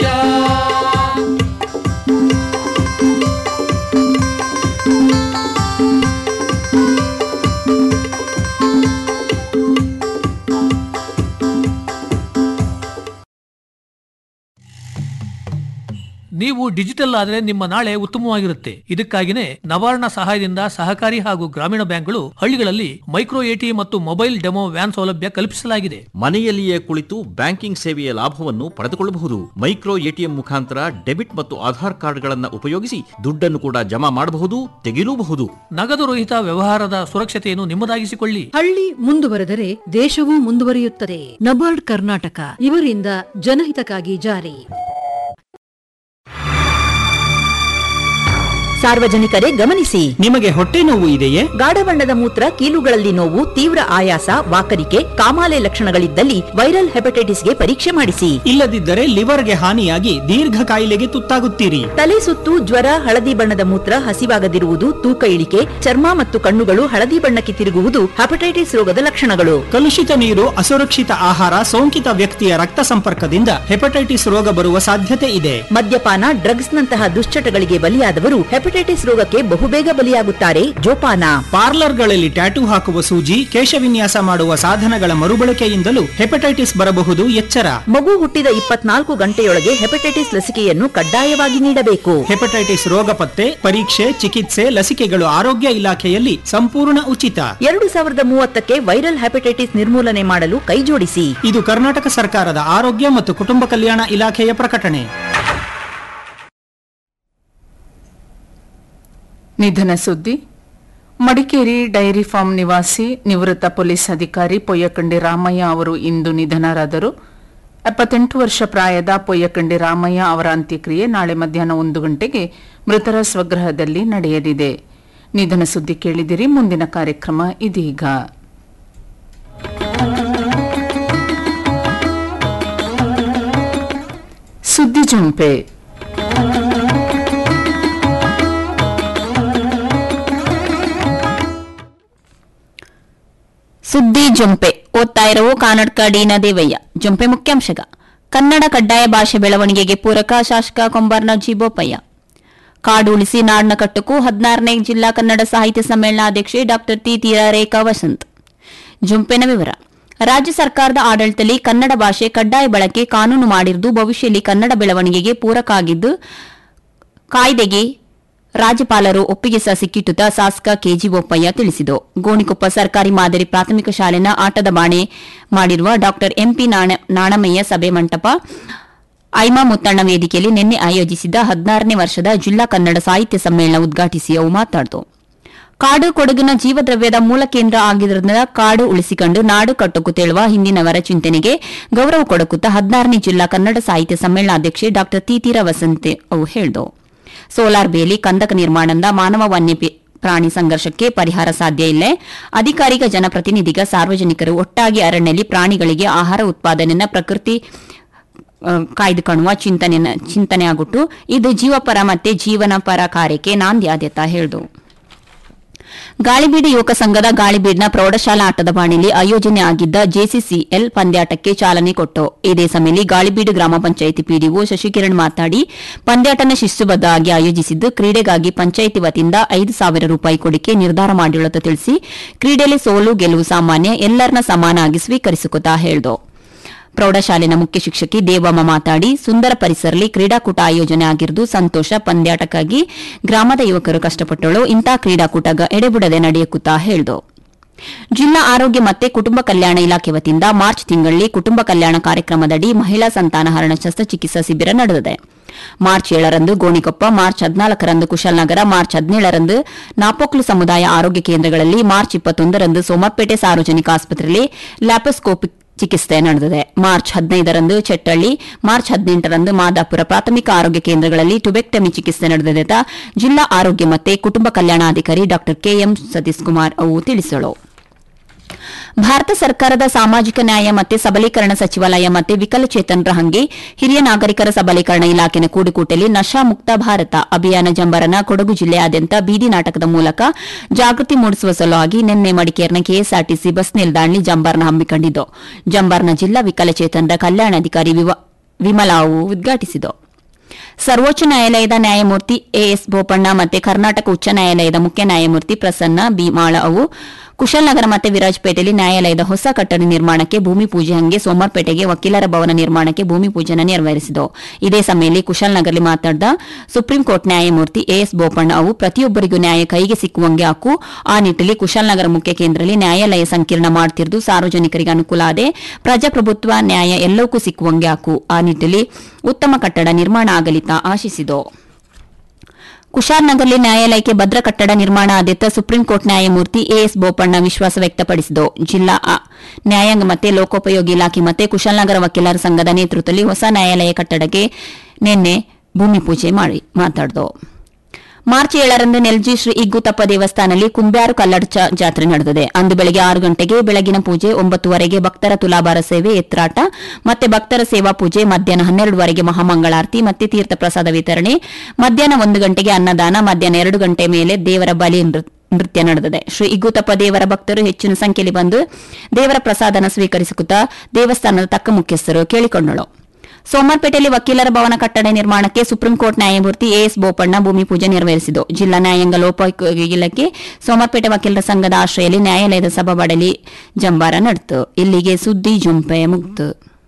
ನೀವು ಡಿಜಿಟಲ್ ಆದರೆ ನಿಮ್ಮ ನಾಳೆ ಉತ್ತಮವಾಗಿರುತ್ತೆ ಇದಕ್ಕಾಗಿನೇ ನವಾರ್ಣ ಸಹಾಯದಿಂದ ಸಹಕಾರಿ ಹಾಗೂ ಗ್ರಾಮೀಣ ಬ್ಯಾಂಕ್ಗಳು ಹಳ್ಳಿಗಳಲ್ಲಿ ಮೈಕ್ರೋ ಎಟಿಎಂ ಮತ್ತು ಮೊಬೈಲ್ ಡೆಮೋ ವ್ಯಾನ್ ಸೌಲಭ್ಯ ಕಲ್ಪಿಸಲಾಗಿದೆ ಮನೆಯಲ್ಲಿಯೇ ಕುಳಿತು ಬ್ಯಾಂಕಿಂಗ್ ಸೇವೆಯ ಲಾಭವನ್ನು ಪಡೆದುಕೊಳ್ಳಬಹುದು ಮೈಕ್ರೋ ಎಟಿಎಂ ಮುಖಾಂತರ ಡೆಬಿಟ್ ಮತ್ತು ಆಧಾರ್ ಕಾರ್ಡ್ಗಳನ್ನು ಉಪಯೋಗಿಸಿ ದುಡ್ಡನ್ನು ಕೂಡ ಜಮಾ ಮಾಡಬಹುದು ತೆಗೆಯಲೂಬಹುದು ನಗದು ರಹಿತ ವ್ಯವಹಾರದ ಸುರಕ್ಷತೆಯನ್ನು ನಿಮ್ಮದಾಗಿಸಿಕೊಳ್ಳಿ ಹಳ್ಳಿ ಮುಂದುವರೆದರೆ ದೇಶವೂ ಮುಂದುವರಿಯುತ್ತದೆ ನಬಾರ್ಡ್ ಕರ್ನಾಟಕ ಇವರಿಂದ ಜನಹಿತಕ್ಕಾಗಿ ಜಾರಿ ಸಾರ್ವಜನಿಕರೇ ಗಮನಿಸಿ ನಿಮಗೆ ಹೊಟ್ಟೆ ನೋವು ಇದೆಯೇ ಗಾಢ ಬಣ್ಣದ ಮೂತ್ರ ಕೀಲುಗಳಲ್ಲಿ ನೋವು ತೀವ್ರ ಆಯಾಸ ವಾಕರಿಕೆ ಕಾಮಾಲೆ ಲಕ್ಷಣಗಳಿದ್ದಲ್ಲಿ ವೈರಲ್ ಹೆಪಟೈಟಿಸ್ಗೆ ಪರೀಕ್ಷೆ ಮಾಡಿಸಿ ಇಲ್ಲದಿದ್ದರೆ ಲಿವರ್ಗೆ ಹಾನಿಯಾಗಿ ದೀರ್ಘ ಕಾಯಿಲೆಗೆ ತುತ್ತಾಗುತ್ತೀರಿ ತಲೆ ಸುತ್ತು ಜ್ವರ ಹಳದಿ ಬಣ್ಣದ ಮೂತ್ರ ಹಸಿವಾಗದಿರುವುದು ತೂಕ ಇಳಿಕೆ ಚರ್ಮ ಮತ್ತು ಕಣ್ಣುಗಳು ಹಳದಿ ಬಣ್ಣಕ್ಕೆ ತಿರುಗುವುದು ಹೆಪಟೈಟಿಸ್ ರೋಗದ ಲಕ್ಷಣಗಳು ಕಲುಷಿತ ನೀರು ಅಸುರಕ್ಷಿತ ಆಹಾರ ಸೋಂಕಿತ ವ್ಯಕ್ತಿಯ ರಕ್ತ ಸಂಪರ್ಕದಿಂದ ಹೆಪಟೈಟಿಸ್ ರೋಗ ಬರುವ ಸಾಧ್ಯತೆ ಇದೆ ಮದ್ಯಪಾನ ಡ್ರಗ್ಸ್ ನಂತಹ ದುಶ್ಚಟಗಳಿಗೆ ಬಲಿಯಾದವರು ಹೆಪಟೈಟಿಸ್ ರೋಗಕ್ಕೆ ಬಹುಬೇಗ ಬಲಿಯಾಗುತ್ತಾರೆ ಜೋಪಾನ ಪಾರ್ಲರ್ಗಳಲ್ಲಿ ಟ್ಯಾಟೂ ಹಾಕುವ ಸೂಜಿ ಕೇಶವಿನ್ಯಾಸ ಮಾಡುವ ಸಾಧನಗಳ ಮರುಬಳಕೆಯಿಂದಲೂ ಹೆಪಟೈಟಿಸ್ ಬರಬಹುದು ಎಚ್ಚರ ಮಗು ಹುಟ್ಟಿದ ಇಪ್ಪತ್ನಾಲ್ಕು ಗಂಟೆಯೊಳಗೆ ಹೆಪಟೈಟಿಸ್ ಲಸಿಕೆಯನ್ನು ಕಡ್ಡಾಯವಾಗಿ ನೀಡಬೇಕು ಹೆಪಟೈಟಿಸ್ ರೋಗ ಪತ್ತೆ ಪರೀಕ್ಷೆ ಚಿಕಿತ್ಸೆ ಲಸಿಕೆಗಳು ಆರೋಗ್ಯ ಇಲಾಖೆಯಲ್ಲಿ ಸಂಪೂರ್ಣ ಉಚಿತ ಎರಡು ಸಾವಿರದ ಮೂವತ್ತಕ್ಕೆ ವೈರಲ್ ಹೆಪಟೈಟಿಸ್ ನಿರ್ಮೂಲನೆ ಮಾಡಲು ಕೈಜೋಡಿಸಿ ಇದು ಕರ್ನಾಟಕ ಸರ್ಕಾರದ ಆರೋಗ್ಯ ಮತ್ತು ಕುಟುಂಬ ಕಲ್ಯಾಣ ಇಲಾಖೆಯ ಪ್ರಕಟಣೆ ನಿಧನ ಸುದ್ದಿ ಮಡಿಕೇರಿ ಡೈರಿ ಫಾರ್ಮ್ ನಿವಾಸಿ ನಿವೃತ್ತ ಪೊಲೀಸ್ ಅಧಿಕಾರಿ ಪೊಯ್ಯಕಂಡಿ ರಾಮಯ್ಯ ಅವರು ಇಂದು ನಿಧನರಾದರು ಎಪ್ಪತ್ತೆಂಟು ವರ್ಷ ಪ್ರಾಯದ ಪೊಯ್ಯಕಂಡಿ ರಾಮಯ್ಯ ಅವರ ಅಂತ್ಯಕ್ರಿಯೆ ನಾಳೆ ಮಧ್ಯಾಹ್ನ ಒಂದು ಗಂಟೆಗೆ ಮೃತರ ಸ್ವಗೃಹದಲ್ಲಿ ನಡೆಯಲಿದೆ ನಿಧನ ಸುದ್ದಿ ಕೇಳಿದಿರಿ ಮುಂದಿನ ಕಾರ್ಯಕ್ರಮ ಇದೀಗ ಸುದ್ದಿ ಜುಂಪೆ ಸುದ್ದಿ ಜೊಂಪೆ ಓದ್ತಾ ಇರುವ ಕಾನಡ್ಕ ಡಿನ ದೇವಯ್ಯ ಜೊಂಪೆ ಮುಖ್ಯಾಂಶಗ ಕನ್ನಡ ಕಡ್ಡಾಯ ಭಾಷೆ ಬೆಳವಣಿಗೆಗೆ ಪೂರಕ ಶಾಸಕ ಕೊಂಬರ್ನ ಜಿಬೋಪಯ್ಯ ಕಾಡು ಉಳಿಸಿ ನಾಡಿನ ಕಟ್ಟುಕು ಹದಿನಾರನೇ ಜಿಲ್ಲಾ ಕನ್ನಡ ಸಾಹಿತ್ಯ ಸಮ್ಮೇಳನಾಧ್ಯಕ್ಷೆ ಡಾಕ್ಟರ್ ಟಿ ತೀರ ರೇಖಾ ವಸಂತ್ ಜುಂಪಿನ ವಿವರ ರಾಜ್ಯ ಸರ್ಕಾರದ ಆಡಳಿತದಲ್ಲಿ ಕನ್ನಡ ಭಾಷೆ ಕಡ್ಡಾಯ ಬಳಕೆ ಕಾನೂನು ಮಾಡಿರುವುದು ಭವಿಷ್ಯದಲ್ಲಿ ಕನ್ನಡ ಬೆಳವಣಿಗೆಗೆ ಪೂರಕ ಆಗಿದ್ದು ಕಾಯ್ದೆಗೆ ರಾಜ್ಯಪಾಲರು ಒಪ್ಪಿಗೆ ಸಹ ಸಿಕ್ಕಿಟ್ಟುತ್ತಾ ಶಾಸಕ ಕೆಜಿ ಬೋಪಯ್ಯ ತಿಳಿಸಿದರು ಗೋಣಿಕೊಪ್ಪ ಸರ್ಕಾರಿ ಮಾದರಿ ಪ್ರಾಥಮಿಕ ಶಾಲೆನ ಆಟದ ಬಾಣೆ ಮಾಡಿರುವ ಡಾಕ್ಟರ್ ಎಂಪಿ ನಾಣಮಯ್ಯ ಸಭೆ ಮಂಟಪ ಐಮಾ ಮುತ್ತಣ್ಣ ವೇದಿಕೆಯಲ್ಲಿ ನಿನ್ನೆ ಆಯೋಜಿಸಿದ್ದ ಹದಿನಾರನೇ ವರ್ಷದ ಜಿಲ್ಲಾ ಕನ್ನಡ ಸಾಹಿತ್ಯ ಸಮ್ಮೇಳನ ಉದ್ಘಾಟಿಸಿ ಅವು ಮಾತನಾಡಿತು ಕಾಡು ಕೊಡಗಿನ ಜೀವದ್ರವ್ಯದ ಮೂಲ ಕೇಂದ್ರ ಆಗಿದ್ದರಿಂದ ಕಾಡು ಉಳಿಸಿಕೊಂಡು ನಾಡು ಕಟ್ಟುಕು ತೇಳುವ ಹಿಂದಿನವರ ಚಿಂತನೆಗೆ ಗೌರವ ಕೊಡಕುತ್ತಾ ಹದಿನಾರನೇ ಜಿಲ್ಲಾ ಕನ್ನಡ ಸಾಹಿತ್ಯ ಸಮ್ಮೇಳನಾಧ್ಯಕ್ಷೆ ಡಾ ತೀತೀರ ವಸಂತೆ ಅವು ಹೇಳಿದವು ಸೋಲಾರ್ ಬೇಲಿ ಕಂದಕ ನಿರ್ಮಾಣದಿಂದ ಮಾನವ ವನ್ಯ ಪಿ- ಪ್ರಾಣಿ ಸಂಘರ್ಷಕ್ಕೆ ಪರಿಹಾರ ಸಾಧ್ಯ ಇಲ್ಲ ಅಧಿಕಾರಿಗ ಜನಪ್ರತಿನಿಧಿಗ ಸಾರ್ವಜನಿಕರು ಒಟ್ಟಾಗಿ ಅರಣ್ಯಲ್ಲಿ ಪ್ರಾಣಿಗಳಿಗೆ ಆಹಾರ ಉತ್ಪಾದನೆಯನ್ನು ಪ್ರಕೃತಿ ಆ, ಕಾಯ್ದುಕೊಳ್ಳುವ ಚಿಂತನೆ ಚಿಂತನೆ ಆಗಿಟ್ಟು ಇದು ಜೀವಪರ ಮತ್ತೆ ಜೀವನ ಪರ ಕಾರ್ಯಕ್ಕೆ ನಾಂದಿ ಆದ್ಯತ ಹೇಳಿದವು ಗಾಳಿಬೀಡು ಯುವಕ ಸಂಘದ ಗಾಳಿಬೀಡಿನ ಪ್ರೌಢಶಾಲಾ ಆಟದ ಬಾಣಿಲಿ ಆಯೋಜನೆ ಆಗಿದ್ದ ಜೆಸಿಸಿಎಲ್ ಪಂದ್ಯಾಟಕ್ಕೆ ಚಾಲನೆ ಕೊಟ್ಟು ಇದೇ ಸಮಯದಲ್ಲಿ ಗಾಳಿಬೀಡು ಗ್ರಾಮ ಪಂಚಾಯಿತಿ ಪಿಡಿಒ ಶಶಿಕಿರಣ್ ಮಾತಾಡಿ ಪಂದ್ಯಾಟನ ಶಿಸ್ತುಬದ್ಧವಾಗಿ ಆಯೋಜಿಸಿದ್ದು ಕ್ರೀಡೆಗಾಗಿ ಪಂಚಾಯಿತಿ ವತಿಯಿಂದ ಐದು ಸಾವಿರ ರೂಪಾಯಿ ಕೊಡಿಕೆ ನಿರ್ಧಾರ ಮಾಡಿರುವುದು ತಿಳಿಸಿ ಕ್ರೀಡೆಯಲ್ಲಿ ಸೋಲು ಗೆಲುವು ಸಾಮಾನ್ಯ ಎಲ್ಲರನ್ನ ಸಮಾನಾಗಿ ಸ್ವೀಕರಿಸುತ್ತಾ ಹೇಳಿದರು ಪ್ರೌಢಶಾಲೆನ ಮುಖ್ಯ ಶಿಕ್ಷಕಿ ದೇವಮ್ಮ ಮಾತಾಡಿ ಸುಂದರ ಪರಿಸರದಲ್ಲಿ ಕ್ರೀಡಾಕೂಟ ಆಯೋಜನೆ ಆಗಿರುವುದು ಸಂತೋಷ ಪಂದ್ಯಾಟಕ್ಕಾಗಿ ಗ್ರಾಮದ ಯುವಕರು ಕಷ್ಟಪಟ್ಟಳು ಇಂಥ ಕ್ರೀಡಾಕೂಟಗ ಎಡೆಬಿಡದೆ ನಡೆಯಕುತ್ತಾ ಹೇಳಿದು ಜಿಲ್ಲಾ ಆರೋಗ್ಯ ಮತ್ತೆ ಕುಟುಂಬ ಕಲ್ಯಾಣ ಇಲಾಖೆ ವತಿಯಿಂದ ಮಾರ್ಚ್ ತಿಂಗಳಲ್ಲಿ ಕುಟುಂಬ ಕಲ್ಯಾಣ ಕಾರ್ಯಕ್ರಮದಡಿ ಮಹಿಳಾ ಸಂತಾನಹರಣ ಶಸ್ತ್ರಚಿಕಿತ್ಸಾ ಶಿಬಿರ ನಡೆದಿದೆ ಮಾರ್ಚ್ ಏಳರಂದು ಗೋಣಿಕೊಪ್ಪ ಮಾರ್ಚ್ ಹದಿನಾಲ್ಕರಂದು ಕುಶಾಲನಗರ ಮಾರ್ಚ್ ಹದಿನೇಳರಂದು ನಾಪೋಕ್ಲು ಸಮುದಾಯ ಆರೋಗ್ಯ ಕೇಂದ್ರಗಳಲ್ಲಿ ಮಾರ್ಚ್ ಇಪ್ಪತ್ತೊಂದರಂದು ಸೋಮಪೇಟೆ ಸಾರ್ವಜನಿಕ ಆಸ್ಪತ್ರೆಯಲ್ಲಿ ಲ್ಯಾಪೋಸ್ಕೋಪಿಕ್ ಚಿಕಿತ್ಸೆ ನಡೆದಿದೆ ಮಾರ್ಚ್ ಹದಿನೈದರಂದು ಚೆಟ್ಟಳ್ಳಿ ಮಾರ್ಚ್ ಹದಿನೆಂಟರಂದು ಮಾದಾಪುರ ಪ್ರಾಥಮಿಕ ಆರೋಗ್ಯ ಕೇಂದ್ರಗಳಲ್ಲಿ ಟುಬೆಕ್ಟಮಿ ಚಿಕಿತ್ಸೆ ನಡೆದಿದೆ ಅಂತ ಜಿಲ್ಲಾ ಆರೋಗ್ಯ ಮತ್ತೆ ಕುಟುಂಬ ಕಲ್ಯಾಣಾಧಿಕಾರಿ ಡಾ ಕೆಎಂ ಸತೀಶ್ ಕುಮಾರ್ ಅವು ತಿಳಿಸಲು ಭಾರತ ಸರ್ಕಾರದ ಸಾಮಾಜಿಕ ನ್ಯಾಯ ಮತ್ತೆ ಸಬಲೀಕರಣ ಸಚಿವಾಲಯ ಮತ್ತೆ ವಿಕಲಚೇತನರ ಹಂಗೆ ಹಿರಿಯ ನಾಗರಿಕರ ಸಬಲೀಕರಣ ಇಲಾಖೆನ ಕೂಡುಕೂಟಲಿ ನಶಾ ಮುಕ್ತ ಭಾರತ ಅಭಿಯಾನ ಜಂಬರನ ಕೊಡಗು ಜಿಲ್ಲೆಯಾದ್ಯಂತ ಬೀದಿ ನಾಟಕದ ಮೂಲಕ ಜಾಗೃತಿ ಮೂಡಿಸುವ ಸಲುವಾಗಿ ನಿನ್ನೆ ಮಡಿಕೇರಿನ ಕೆಎಸ್ಆರ್ಟಿಸಿ ಬಸ್ ನಿಲ್ದಾಣಿ ಜಂಬರ್ನ ಹಮ್ಮಿಕೊಂಡಿದ್ದು ಜಂಬರ್ನ ಜಿಲ್ಲಾ ವಿಕಲಚೇತನರ ಕಲ್ಯಾಣಾಧಿಕಾರಿ ವಿವ- ವಿಮಲಾ ಅವು ಉದ್ಘಾಟಿಸಿದರು ಸರ್ವೋಚ್ಚ ನ್ಯಾಯಾಲಯದ ನ್ಯಾಯಮೂರ್ತಿ ಎಎಸ್ ಬೋಪಣ್ಣ ಮತ್ತೆ ಕರ್ನಾಟಕ ಉಚ್ಚ ನ್ಯಾಯಾಲಯದ ಮುಖ್ಯ ನ್ಯಾಯಮೂರ್ತಿ ಪ್ರಸನ್ನ ಬಿ ಮಾಳ ಅವು ಕುಶಾಲನಗರ ಮತ್ತೆ ವಿರಾಜಪೇಟೆಯಲ್ಲಿ ನ್ಯಾಯಾಲಯದ ಹೊಸ ಕಟ್ಟಡ ನಿರ್ಮಾಣಕ್ಕೆ ಭೂಮಿ ಪೂಜೆ ಹಂಗೆ ಸೋಮವಾರಪೇಟೆಗೆ ವಕೀಲರ ಭವನ ನಿರ್ಮಾಣಕ್ಕೆ ಭೂಮಿ ಪೂಜೆನ ನೆರವೇರಿಸಿದರು ಇದೇ ಸಮಯದಲ್ಲಿ ಕುಶಾಲನಗರಲ್ಲಿ ಮಾತನಾಡಿದ ಸುಪ್ರೀಂ ಕೋರ್ಟ್ ನ್ಯಾಯಮೂರ್ತಿ ಎಎಸ್ ಬೋಪಣ್ಣ ಅವು ಪ್ರತಿಯೊಬ್ಬರಿಗೂ ನ್ಯಾಯ ಕೈಗೆ ಸಿಕ್ಕುವಂಗೆ ಹಾಕು ಆ ನಿಟ್ಟಿನಲ್ಲಿ ಕುಶಾಲನಗರ ಮುಖ್ಯ ಕೇಂದ್ರದಲ್ಲಿ ನ್ಯಾಯಾಲಯ ಸಂಕೀರ್ಣ ಮಾಡ್ತಿರುವುದು ಸಾರ್ವಜನಿಕರಿಗೆ ಅನುಕೂಲ ಆದೆ ಪ್ರಜಾಪ್ರಭುತ್ವ ನ್ಯಾಯ ಎಲ್ಲವಕ್ಕೂ ಸಿಕ್ಕುವಂಗೆ ಹಾಕು ಆ ನಿಟ್ಟಿನಲ್ಲಿ ಉತ್ತಮ ಕಟ್ಟಡ ನಿರ್ಮಾಣ ಆಗಲಿತ ಆಶಿಸಿತು ಕುಶಾಲನಗರ್ಲಿ ನ್ಯಾಯಾಲಯಕ್ಕೆ ಭದ್ರ ಕಟ್ಟಡ ನಿರ್ಮಾಣ ಆದಿತ್ತ ಸುಪ್ರೀಂ ಕೋರ್ಟ್ ನ್ಯಾಯಮೂರ್ತಿ ಎಎಸ್ ಬೋಪಣ್ಣ ವಿಶ್ವಾಸ ವ್ಯಕ್ತಪಡಿಸಿದರು ಜಿಲ್ಲಾ ಆ, ನ್ಯಾಯಾಂಗ ಮತ್ತೆ ಲೋಕೋಪಯೋಗಿ ಇಲಾಖೆ ಮತ್ತೆ ಕುಶಾಲನಗರ ವಕೀಲರ ಸಂಘದ ನೇತೃತ್ವದಲ್ಲಿ ಹೊಸ ನ್ಯಾಯಾಲಯ ಕಟ್ಟಡಕ್ಕೆ ನಿನ್ನೆ ಭೂಮಿ ಪೂಜೆ ಮಾಡಿ ಮಾತಾಡಿದವು ಮಾರ್ಚ್ ಏಳರಂದು ನೆಲ್ಜಿ ಶ್ರೀ ಇಗ್ಗುತಪ್ಪ ದೇವಸ್ಥಾನದಲ್ಲಿ ಕುಂಬ್ಯಾರು ಕಲ್ಲಡ್ಚ ಜಾತ್ರೆ ನಡೆದಿದೆ ಅಂದು ಬೆಳಗ್ಗೆ ಆರು ಗಂಟೆಗೆ ಬೆಳಗಿನ ಪೂಜೆ ಒಂಬತ್ತುವರೆಗೆ ಭಕ್ತರ ತುಲಾಭಾರ ಸೇವೆ ಎತ್ರಾಟ ಮತ್ತೆ ಭಕ್ತರ ಸೇವಾ ಪೂಜೆ ಮಧ್ಯಾಹ್ನ ಹನ್ನೆರಡುವರೆಗೆ ಮಹಾಮಂಗಳಾರತಿ ಮತ್ತೆ ತೀರ್ಥ ಪ್ರಸಾದ ವಿತರಣೆ ಮಧ್ಯಾಹ್ನ ಒಂದು ಗಂಟೆಗೆ ಅನ್ನದಾನ ಮಧ್ಯಾಹ್ನ ಎರಡು ಗಂಟೆ ಮೇಲೆ ದೇವರ ಬಲಿ ನೃ- ನೃತ್ಯ ನಡೆದಿದೆ ಶ್ರೀ ಇಗ್ಗುತಪ್ಪ ದೇವರ ಭಕ್ತರು ಹೆಚ್ಚಿನ ಸಂಖ್ಯೆಯಲ್ಲಿ ಬಂದು ದೇವರ ಪ್ರಸಾದನ ಸ್ವೀಕರಿಸುತ್ತಾ ದೇವಸ್ಥಾನದ ತಕ್ಕ ಮುಖ್ಯಸ್ಥರು ಕೇಳಿಕೊಂಡಳು ಸೋಮವಾರಪೇಟೆಯಲ್ಲಿ ವಕೀಲರ ಭವನ ಕಟ್ಟಡ ನಿರ್ಮಾಣಕ್ಕೆ ಸುಪ್ರೀಂ ಕೋರ್ಟ್ ನ್ಯಾಯಮೂರ್ತಿ ಎಎಸ್ ಬೋಪಣ್ಣ ಭೂಮಿ ಪೂಜೆ ನೆರವೇರಿಸಿದರು ಜಿಲ್ಲಾ ನ್ಯಾಯಾಂಗ ಲೋಕೋಪಯೋಗಿ ಇಲಾಖೆ ಸೋಮವಾರಪೇಟೆ ವಕೀಲರ ಸಂಘದ ಆಶ್ರಯಲ್ಲಿ ನ್ಯಾಯಾಲಯದ ಸಭಾಬಡಲಿ ಜಂಬಾರ ನಡೆತು ಇಲ್ಲಿಗೆ ಸುದ್ದಿ ಜುಂಪೆ ಮುಕ್ತು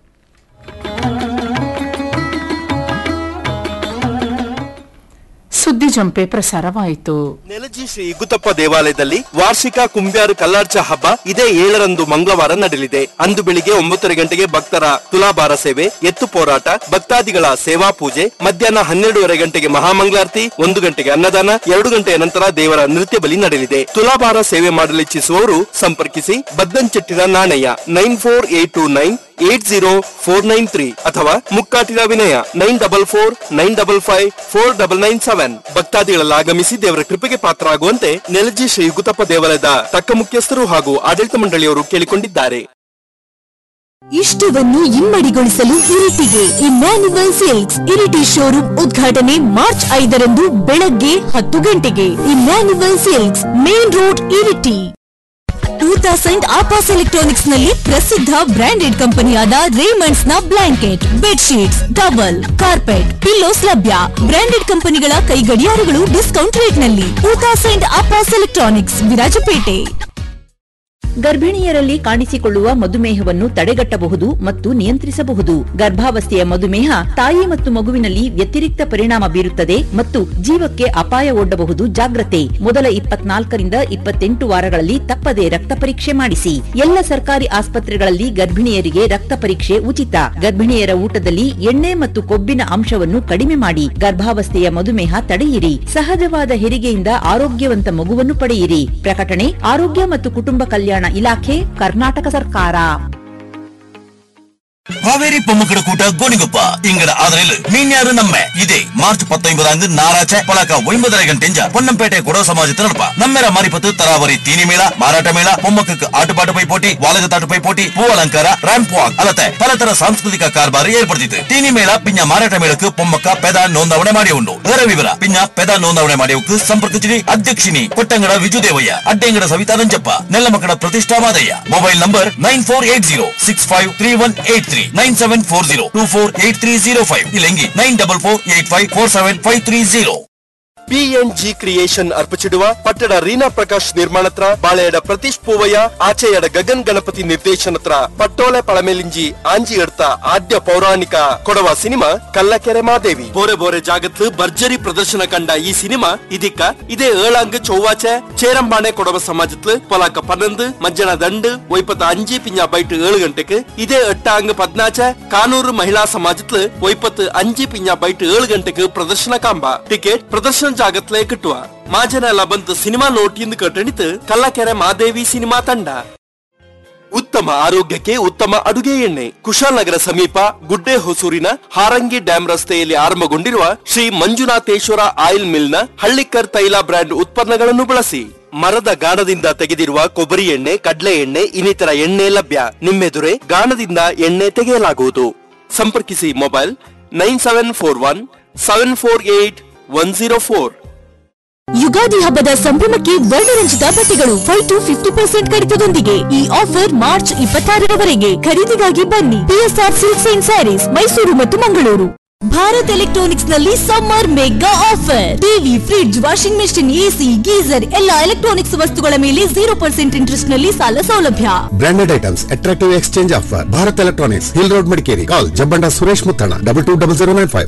ಸುದ್ದಿ ಜಂಪೆ ಪ್ರಸಾರವಾಯಿತು ನೆಲಜಿ ಶ್ರೀ ಇಗುತಪ್ಪ ದೇವಾಲಯದಲ್ಲಿ ವಾರ್ಷಿಕ ಕುಂಬ್ಯಾರು ಕಲ್ಲಾರ್ಚ ಹಬ್ಬ ಇದೇ ಏಳರಂದು ಮಂಗಳವಾರ ನಡೆಯಲಿದೆ ಅಂದು ಬೆಳಿಗ್ಗೆ ಒಂಬತ್ತುವರೆ ಗಂಟೆಗೆ ಭಕ್ತರ ತುಲಾಭಾರ ಸೇವೆ ಎತ್ತು ಹೋರಾಟ ಭಕ್ತಾದಿಗಳ ಸೇವಾ ಪೂಜೆ ಮಧ್ಯಾಹ್ನ ಹನ್ನೆರಡೂವರೆ ಗಂಟೆಗೆ ಮಹಾಮಂಗಳಾರತಿ ಒಂದು ಗಂಟೆಗೆ ಅನ್ನದಾನ ಎರಡು ಗಂಟೆಯ ನಂತರ ದೇವರ ನೃತ್ಯ ಬಲಿ ನಡೆಯಲಿದೆ ತುಲಾಭಾರ ಸೇವೆ ಮಾಡಲು ಇಚ್ಛಿಸುವವರು ಸಂಪರ್ಕಿಸಿ Baddanchettira Nanaiah nine four eight two nine eight zero four nine three ಅಥವಾ Mukkatira Vinaya nine double four nine double five four double nine seven ಭಕ್ತಾದಿಗಳೆಲ್ಲ ಆಗಮಿಸಿ ದೇವರ ಕೃಪೆಗೆ ಪಾತ್ರರಾಗುವಂತೆ ನೆಲಜಿ ಶ್ರೀ ಗುತಪ್ಪ ದೇವಾಲಯದ ತಕ್ಕ ಮುಖ್ಯಸ್ಥರು ಹಾಗೂ ಆಡಳಿತ ಮಂಡಳಿಯವರು ಕೇಳಿಕೊಂಡಿದ್ದಾರೆ ಇಷ್ಟವನ್ನು ಇಮ್ಮಡಿಗೊಳಿಸಲು ಇರಿಟಿಗೆ ಇಮ್ಯಾನ್ಯುವಲ್ ಸಿಲ್ಕ್ಸ್ ಇರಿಟಿ ಶೋರೂಮ್ ಉದ್ಘಾಟನೆ ಮಾರ್ಚ್ ಐದರಂದು ಬೆಳಗ್ಗೆ ಹತ್ತು ಗಂಟೆಗೆ Emmanuel silks main road Iritty ಊತಾ ಸೈಂಟ್ ಆಪಾಸ್ ಎಲೆಕ್ಟ್ರಾನಿಕ್ಸ್ ನಲ್ಲಿ ಪ್ರಸಿದ್ಧ ಬ್ರಾಂಡೆಡ್ ಕಂಪನಿಯಾದ ರೇಮಂಡ್ಸ್ ನ blanket bedsheets towel carpet pillows ಲಭ್ಯ ಬ್ರಾಂಡೆಡ್ ಕಂಪನಿಗಳ ಕೈ ಗಡಿಯಾರಗಳು ಡಿಸ್ಕೌಂಟ್ ರೇಟ್ ನಲ್ಲಿ ಊತಾ ಸೈಂಟ್ ಆಪಾಸ್ ಎಲೆಕ್ಟ್ರಾನಿಕ್ಸ್ ವಿರಾಜಪೇಟೆ ಗರ್ಭಿಣಿಯರಲ್ಲಿ ಕಾಣಿಸಿಕೊಳ್ಳುವ ಮಧುಮೇಹವನ್ನು ತಡೆಗಟ್ಟಬಹುದು ಮತ್ತು ನಿಯಂತ್ರಿಸಬಹುದು ಗರ್ಭಾವಸ್ಥೆಯ ಮಧುಮೇಹ ತಾಯಿ ಮತ್ತು ಮಗುವಿನಲ್ಲಿ ವ್ಯತಿರಿಕ್ತ ಪರಿಣಾಮ ಬೀರುತ್ತದೆ ಮತ್ತು ಜೀವಕ್ಕೆ ಅಪಾಯ ಒಡ್ಡಬಹುದು ಜಾಗ್ರತೆ ಮೊದಲ ಇಪ್ಪತ್ನಾಲ್ಕರಿಂದ ಇಪ್ಪತ್ತೆಂಟು ವಾರಗಳಲ್ಲಿ ತಪ್ಪದೆ ರಕ್ತ ಪರೀಕ್ಷೆ ಮಾಡಿಸಿ ಎಲ್ಲ ಸರ್ಕಾರಿ ಆಸ್ಪತ್ರೆಗಳಲ್ಲಿ ಗರ್ಭಿಣಿಯರಿಗೆ ರಕ್ತ ಪರೀಕ್ಷೆ ಉಚಿತ ಗರ್ಭಿಣಿಯರ ಊಟದಲ್ಲಿ ಎಣ್ಣೆ ಮತ್ತು ಕೊಬ್ಬಿನ ಅಂಶವನ್ನು ಕಡಿಮೆ ಮಾಡಿ ಗರ್ಭಾವಸ್ಥೆಯ ಮಧುಮೇಹ ತಡೆಯಿರಿ ಸಹಜವಾದ ಹೆರಿಗೆಯಿಂದ ಆರೋಗ್ಯವಂತ ಮಗುವನ್ನು ಪಡೆಯಿರಿ ಪ್ರಕಟಣೆ ಆರೋಗ್ಯ ಮತ್ತು ಕುಟುಂಬ ಕಲ್ಯಾಣ ಇಲಾಖೆ ಕರ್ನಾಟಕ ಸರ್ಕಾರ காவேரி பொம்முக்கட கூட்ட கோணிகுப்பா இங்கட ஆதரவில் மீன்யாரு நம்ம இதே மார்ச் பத்தொன்பதாம் நாராச்ச பழக்க ஒன்பதரை ಗಂಟೆಂಜ பொன்னம்பேட்டை குடவ சமாஜத்தில் நடப்பா நம்மேರ ಮಾರಿಪತ್ತು ತರಾವರಿ ತೀನಿ ಮೇಳ ಮಾರಾಟ ಮೇಳ பொಮ್ಮಕ್ಕಕ್ಕೆ ಆಟಪಾಟ ಪೈಪೋಟಿ ವಾಲಗತಾಟ ಪೈಪೋಟಿ ಹೂ ಅಲಂಕಾರ ರ್ಯಾಂಪ್ ವಾಕ್ ಅಲ್ಲದೆ ಪಲತರ ಸಾಂಸ್ಕೃತಿಕ ಕಾರ್ಬಾರಿ ಏರ್ಪಡಿಸಿತು ತೀನಿ ಮೇಳ ಪಿಂಜ ಮಾರಾಟ ಮೇಳಕ್ಕೆ பொಮ್ಮಕ್ಕ ಪೆದ ನೋಂದಾವಣೆ ಮಾಡಿ ಉಂಡು ಅದರ ವಿವರ ಪಿಂಜ ಪೆದ ನೋಂದಾವಣೆ ಮಾಡಿಯಕ್ಕೆ ಸಂಪರ್ಕಿಸಿರಿ ಅಧ್ಯಕ್ಷಿನಿ ಕೊಟ್ಟಂಗಡ ವಿಜುದೇವಯ್ಯ ಅಡ್ಡೆಂಗಡ Savita Ranjappa Nellamakkada Prathishta Madaiah mobile number nine four eight zero six five three one eight three nine seven four zero two four eight three zero five ಇಲ್ಲಂಗಿ nine double four eight five four seven five three zero PNG creation ಅರ್ಪಿಸಿಡುವ ಪಟ್ಟಣ ರೀನಾ ಪ್ರಕಾಶ್ ನಿರ್ಮಾಣತ್ರ ಬಾಳೆಯಡ ಪ್ರತೀಶ್ ಪೂವಯ್ಯ ಆಚೆಯಡ ಗಗನ್ ಗಣಪತಿ ನಿರ್ದೇಶನತ್ರ ಪಟ್ಟೋಲೆ ಪಳಮೆಲಿಂಜಿ ಆಂಜಿ ಎಡ್ತ ಆದ್ಯ ಪೌರಾಣಿಕ Kodava cinema ಕಲ್ಲಕೆರೆ Madevi ಬೋರೆ ಬೋರೆ ಜಾಗತ್ತು ಭರ್ಜರಿ ಪ್ರದರ್ಶನ ಕಂಡ ಈ ಸಿನಿಮಾ ಇದಕ್ಕ ಇದೇ ಏಳಾಂಗ್ ಚೊವ್ವಾಚೆ ചേരമ്പാണെ കുടവ സമാജത്തില് പൊലാക്ക പതിനൊന്ന് മജ്ജന രണ്ട് ഒയ്പത്ത് അഞ്ച് പിഞ്ഞ ബൈറ്റ് ഏഴ് ഗಂಟೆക്ക് ഇതേ എട്ടാങ്ക് പതിനാച്ച് കാനൂർ മഹിളാ സമാജത്തില് ഒയ്പത്ത് അഞ്ച് പിഞ്ഞ ബൈറ്റ് ഏഴ് ಗಂಟೆಗೆ ಪ್ರದರ್ಶನ ಕಾಂಬ ಟಿಕೆಟ್ ಪ್ರದರ್ಶನ ಜಾಗತ್ಲೇ ಕಿಟ್ಟುವ ಮಾಜನ ಎಲ್ಲ ಬಂದು ಸಿನಿಮಾ ನೋಟಿಯಿಂದ ಕಟ್ಟಣಿತು ಕಲ್ಲಕೆರೆ ಮಾದೇವಿ ಸಿನಿಮಾ ತಂಡ ಉತ್ತಮ ಆರೋಗ್ಯಕ್ಕೆ ಉತ್ತಮ ಅಡುಗೆ ಎಣ್ಣೆ ಕುಶಾಲನಗರ ಸಮೀಪ ಗುಡ್ಡೆ ಹೊಸೂರಿನ ಹಾರಂಗಿ ಡ್ಯಾಂ ರಸ್ತೆಯಲ್ಲಿ ಆರಂಭಗೊಂಡಿರುವ ಶ್ರೀ ಮಂಜುನಾಥೇಶ್ವರ ಆಯಿಲ್ ಮಿಲ್ನ ಹಳ್ಳಿಕರ್ ತೈಲ ಬ್ರ್ಯಾಂಡ್ ಉತ್ಪನ್ನಗಳನ್ನು ಬಳಸಿ ಮರದ ಗಾಣದಿಂದ ತೆಗೆದಿರುವ ಕೊಬ್ಬರಿ ಎಣ್ಣೆ ಕಡ್ಲೆ ಎಣ್ಣೆ ಇನ್ನಿತರ ಎಣ್ಣೆ ಲಭ್ಯ ನಿಮ್ಮೆದುರೆ ಗಾಣದಿಂದ ಎಣ್ಣೆ ತೆಗೆಯಲಾಗುವುದು ಸಂಪರ್ಕಿಸಿ mobile nine seven four one seven four eight one zero four Yugadi ಹಬ್ಬದ ಸಂಭ್ರಮಕ್ಕೆ ವರ್ಣರಂಜಿತ ಬಟ್ಟೆಗಳು ಫೈವ್ ಟು ಫಿಫ್ಟಿ ಪರ್ಸೆಂಟ್ ಕಡಿತದೊಂದಿಗೆ ಈ ಆಫರ್ ಮಾರ್ಚ್ ಇಪ್ಪತ್ತಾರರವರೆಗೆ ಖರೀದಿಗಾಗಿ ಬನ್ನಿ PSR silks and sarees Mysuru ಮತ್ತು ಮಂಗಳೂರು ಭಾರತ್ ಎಲೆಕ್ಟ್ರಾನಿಕ್ಸ್ ನಲ್ಲಿ summer mega offer TV fridge washing machine AC geyser ಎಲ್ಲ ಎಲೆಕ್ಟ್ರಾನಿಕ್ಸ್ ವಸ್ತುಗಳ ಮೇಲೆ ಜೀರೋ ಪರ್ಸೆಂಟ್ ಇಂಟ್ರೆಸ್ಟ್ ನಲ್ಲಿ ಸಾಲ ಸೌಲಭ್ಯ branded items attractive exchange offer Bharat electronics hill road Madikeri ಕಾಲ್ Jabbanda Suresh Muthanna double two double zero nine five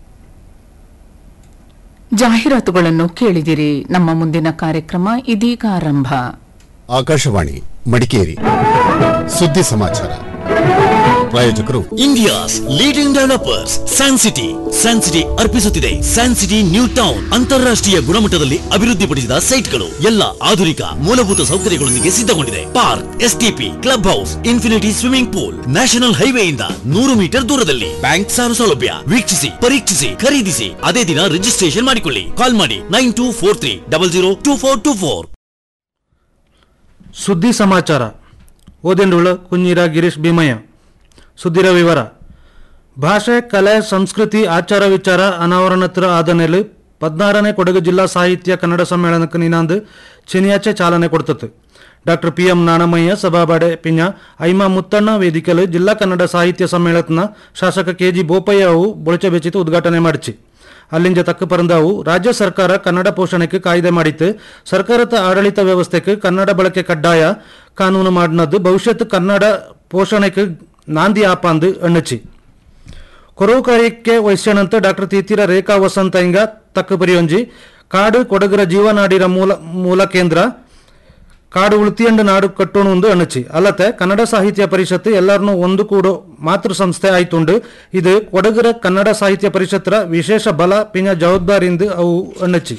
ಜಾಹೀರಾತುಗಳನ್ನು ಕೇಳಿದಿರಿ ನಮ್ಮ ಮುಂದಿನ ಕಾರ್ಯಕ್ರಮ ಇದೀಗ ಆರಂಭ ಆಕಾಶವಾಣಿ ಮಡಿಕೇರಿ ಸುದ್ದಿ ಸಮಾಚಾರ ಪ್ರಾಯೋಜಕರು India's leading developers San City San City ಅರ್ಪಿಸುತ್ತಿದೆ ಸ್ಯಾನ್ ಸಿಟಿ ನ್ಯೂ ಟೌನ್ ಅಂತಾರಾಷ್ಟ್ರೀಯ ಗುಣಮಟ್ಟದಲ್ಲಿ ಅಭಿವೃದ್ಧಿಪಡಿಸಿದ ಸೈಟ್ಗಳು ಎಲ್ಲ ಆಧುನಿಕ ಮೂಲಭೂತ ಸೌಕರ್ಯಗಳೊಂದಿಗೆ ಸಿದ್ಧಗೊಂಡಿದೆ park STP club house infinity swimming pool national ಹೈವೇಯಿಂದ ನೂರು ಮೀಟರ್ ದೂರದಲ್ಲಿ ಬ್ಯಾಂಕ್ ಸಾಲ ಸೌಲಭ್ಯ ವೀಕ್ಷಿಸಿ ಪರೀಕ್ಷಿಸಿ ಖರೀದಿಸಿ ಅದೇ ದಿನ ರಿಜಿಸ್ಟ್ರೇಷನ್ ಮಾಡಿಕೊಳ್ಳಿ ಕಾಲ್ ಮಾಡಿ nine two four three double zero two four two four ಸುದ್ದಿ ಸಮಾಚಾರ ಓದೆಂಡುಳ ಕುഞ്ഞിರ ಗಿರೀಶ್ ಭೀಮಯ್ಯ ಸುದ್ದಿರ ವಿವರ ಭಾಷೆ ಕಲೆ ಸಂಸ್ಕೃತಿ ಆಚಾರ ವಿಚಾರ ಅನಾವರಣತ್ರ ಆದನೆಲು ಪದ್ನಾರನೇ ಕೊಡಗು ಜಿಲ್ಲಾ ಸಾಹಿತ್ಯ ಕನ್ನಡ ಸಮ್ಮೇಳನಕ್ಕೆ ನಿನಾಂದು ಚೆನಿಯಾಚೆ ಚಾಲನೆ ಕೊಡ್ತತ್ತು ಡಾಕ್ಟರ್ ಪಿ ಎಂ ನಾಣಮಯ್ಯ ಸಭಾಬಾಡೆ ಪಿಂಜ ಐಮಾ ಮುತ್ತಣ್ಣ ವೇದಿಕೆಲು ಜಿಲ್ಲಾ ಕನ್ನಡ ಸಾಹಿತ್ಯ ಸಮ್ಮೇಳನದ ಶಾಸಕ ಕೆ ಜಿ ಬೋಪಯ್ಯ ಅವು ಬೊಳಚೆ ಬೆಚ್ಚಿತು ಉದ್ಘಾಟನೆ ಮಾಡಿಸಿ ಅಲ್ಲಿಂದ ತಕ್ಕ ಪರಂದಾವು ರಾಜ್ಯ ಸರ್ಕಾರ ಕನ್ನಡ ಪೋಷಣೆಗೆ ಕಾಯ್ದೆ ಮಾಡಿತ್ತು ಸರ್ಕಾರದ ಆಡಳಿತ ವ್ಯವಸ್ಥೆಗೆ ಕನ್ನಡ ಬಳಕೆ ಕಡ್ಡಾಯ ಕಾನೂನು ಮಾಡಿನದ್ದು ಭವಿಷ್ಯತ್ ಕನ್ನಡ ಪೋಷಣೆಗೆ ನಾಂದಿ ಆಪಾಂದು ಅಣ್ಣಚಿ ಕೊರವು ಕಾರ್ಯಕ್ಕೆ ವಹಿಸ್ಯನಂತ ಡಾಕ್ಟರ್ ತೀತಿರ ರೇಖಾ ವಸಂತ ಇಂಗ ತಕ್ಕ ಪರಿಯೊಂಜಿ ಕಾಡು ಕೊಡಗರ ಜೀವನಾಡಿರ ಮೂಲ ಮೂಲ ಕೇಂದ್ರ ಕಾಡು ಉಳಿತಿಯಂಡು ನಾಡು ಕಟ್ಟೋಣ ಒಂದು ಅಣಚಿ ಅಲ್ಲದೆ ಕನ್ನಡ ಸಾಹಿತ್ಯ ಪರಿಷತ್ ಎಲ್ಲರನ್ನೂ ಒಂದು ಕೂಡೋ ಮಾತೃ ಸಂಸ್ಥೆ ಆಯ್ತುಂಡು ಇದು ಕೊಡಗರ ಕನ್ನಡ ಸಾಹಿತ್ಯ ಪರಿಷತ್ತರ ವಿಶೇಷ ಬಲ ಪಿಂಜ ಜವಾಬ್ದಾರಿಯಿಂದ ಅವು ಅಣ್ಣಚಿ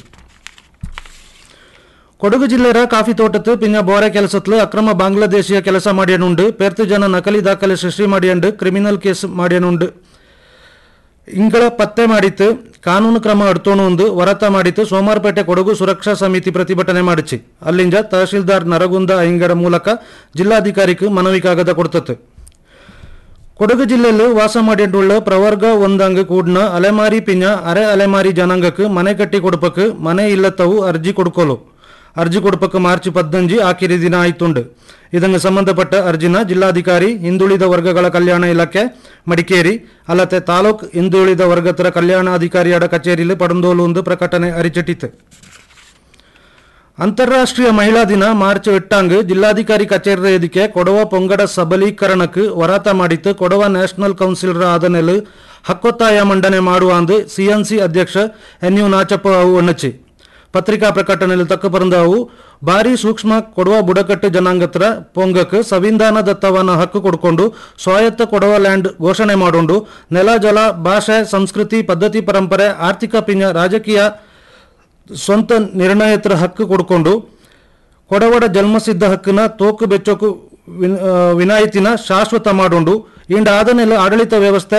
ಕೊಡಗು ಜಿಲ್ಲೆಯ ಕಾಫಿ ತೋಟತ್ತು ಪಿಂಜ ಬೋರೆ ಕೆಲಸತ್ಲು ಅಕ್ರಮ ಬಾಂಗ್ಲಾದೇಶಿಯ ಕೆಲಸ ಮಾಡ್ಯನುಂಡು ಪೇರ್ತು ಜನ ನಕಲಿ ದಾಖಲೆ ಸೃಷ್ಟಿ ಮಾಡ್ಯಂಡು ಕ್ರಿಮಿನಲ್ ಕೇಸ್ ಮಾಡ್ಯನುಂಡು ಇಂಗಳ ಪತ್ತೆ ಮಾಡಿತ್ತು ಕಾನೂನು ಕ್ರಮ ಅಡ್ತೋಣು ಒಂದು ವರತ ಮಾಡಿತ್ತು ಸೋಮಾರಪೇಟೆ ಕೊಡಗು ಸುರಕ್ಷಾ ಸಮಿತಿ ಪ್ರತಿಭಟನೆ ಮಾಡಿಸಿ ಅಲ್ಲಿಂದ ತಹಶೀಲ್ದಾರ್ ನರಗುಂದ ಅಯ್ಯಂಗರ ಮೂಲಕ ಜಿಲ್ಲಾಧಿಕಾರಿಗೂ ಮನವಿ ಕಾಗದ ಕೊಡ್ತತ್ತು ಕೊಡಗು ಜಿಲ್ಲೆಯಲ್ಲಿ ವಾಸ ಮಾಡಿಂಡುಳ್ಳ ಪ್ರವರ್ಗ ಒಂದಂಗ ಕೂಡ್ನ ಅಲೆಮಾರಿ ಪಿಂಜ ಅರೆ ಅಲೆಮಾರಿ ಜನಾಂಗಕ್ಕೆ ಮನೆ ಕಟ್ಟಿ ಕೊಡ್ಪಕ್ಕೆ ಮನೆ ಇಲ್ಲತ್ತವು ಅರ್ಜಿ ಕೊಡ್ಕೋಲು ಅರ್ಜಿ ಕೊಡ್ಪಕ್ಕೆ ಮಾರ್ಚ್ ಪದ್ನಂಜಿ ಆಖಿರಿ ದಿನ ಆಯ್ತುಂಡು ಇದಕ್ಕೆ ಸಂಬಂಧಪಟ್ಟ ಅರ್ಜಿನ ಜಿಲ್ಲಾಧಿಕಾರಿ ಹಿಂದುಳಿದ ವರ್ಗಗಳ ಕಲ್ಯಾಣ ಇಲಾಖೆ ಮಡಿಕೇರಿ ಅಲ್ಲದೆ ತಾಲೂಕ್ ಹಿಂದುಳಿದ ವರ್ಗತರ ಕಲ್ಯಾಣಾಧಿಕಾರಿಯಡ ಕಚೇರಿಯಲ್ಲಿ ಪಡಂದೋಲು ಒಂದು ಪ್ರಕಟಣೆ ಅರಿಚಿಟ್ಟಿತು ಅಂತಾರಾಷ್ಟ್ರೀಯ ಮಹಿಳಾ ದಿನ ಮಾರ್ಚ್ ಎಟ್ಟಾಂಗ್ ಜಿಲ್ಲಾಧಿಕಾರಿ ಕಚೇರಿ ಎದಿಕೆ ಕೊಡವ ಪೊಂಗಡ ಸಬಲೀಕರಣಕ್ಕೆ ವರಾತ ಮಾಡಿತ್ತು ಕೊಡವ ನ್ಯಾಷನಲ್ ಕೌನ್ಸಿಲರ್ ಆದನೆಲ್ ಹಕ್ಕೊತ್ತಾಯ ಮಂಡನೆ ಮಾಡುವಂದು ಸಿಎನ್ಸಿ ಅಧ್ಯಕ್ಷ ಎನ್ ಯು ನಾಚಪ್ಪ ಅವು ಒಣ್ಣಚಿ ಪತ್ರಿಕಾ ಪ್ರಕಟಣೆಯಲ್ಲಿ ತಕ್ಕ ಪರಂದ ಅವು ಭಾರಿ ಸೂಕ್ಷ್ಮ ಕೊಡವ ಬುಡಕಟ್ಟು ಜನಾಂಗತ್ರ ಪೊಂಗಕ್ಕೆ ಸಂವಿಧಾನ ದತ್ತವನ್ನ ಹಕ್ಕು ಕೊಡ್ಕೊಂಡು ಸ್ವಾಯತ್ತ ಕೊಡವ ಲ್ಯಾಂಡ್ ಘೋಷಣೆ ಮಾಡೋಂಡು ನೆಲ ಜಲ ಭಾಷೆ ಸಂಸ್ಕೃತಿ ಪದ್ಧತಿ ಪರಂಪರೆ ಆರ್ಥಿಕ ಪಿಂಜ ರಾಜಕೀಯ ಸ್ವಂತ ನಿರ್ಣಯತ್ರ ಹಕ್ಕು ಕೊಡ್ಕೊಂಡು ಕೊಡವಡ ಜನ್ಮಸಿದ್ಧ ಹಕ್ಕನ್ನ ತೋಕು ಬೆಚ್ಚೋಕು ವಿನ್- ಆ, ವಿನಾಯಿತಿನ ಶಾಶ್ವತ ಮಾಡೋಂಡು ಇಂಡ ಆದನೆಲ್ಲ ಆಡಳಿತ ವ್ಯವಸ್ಥೆ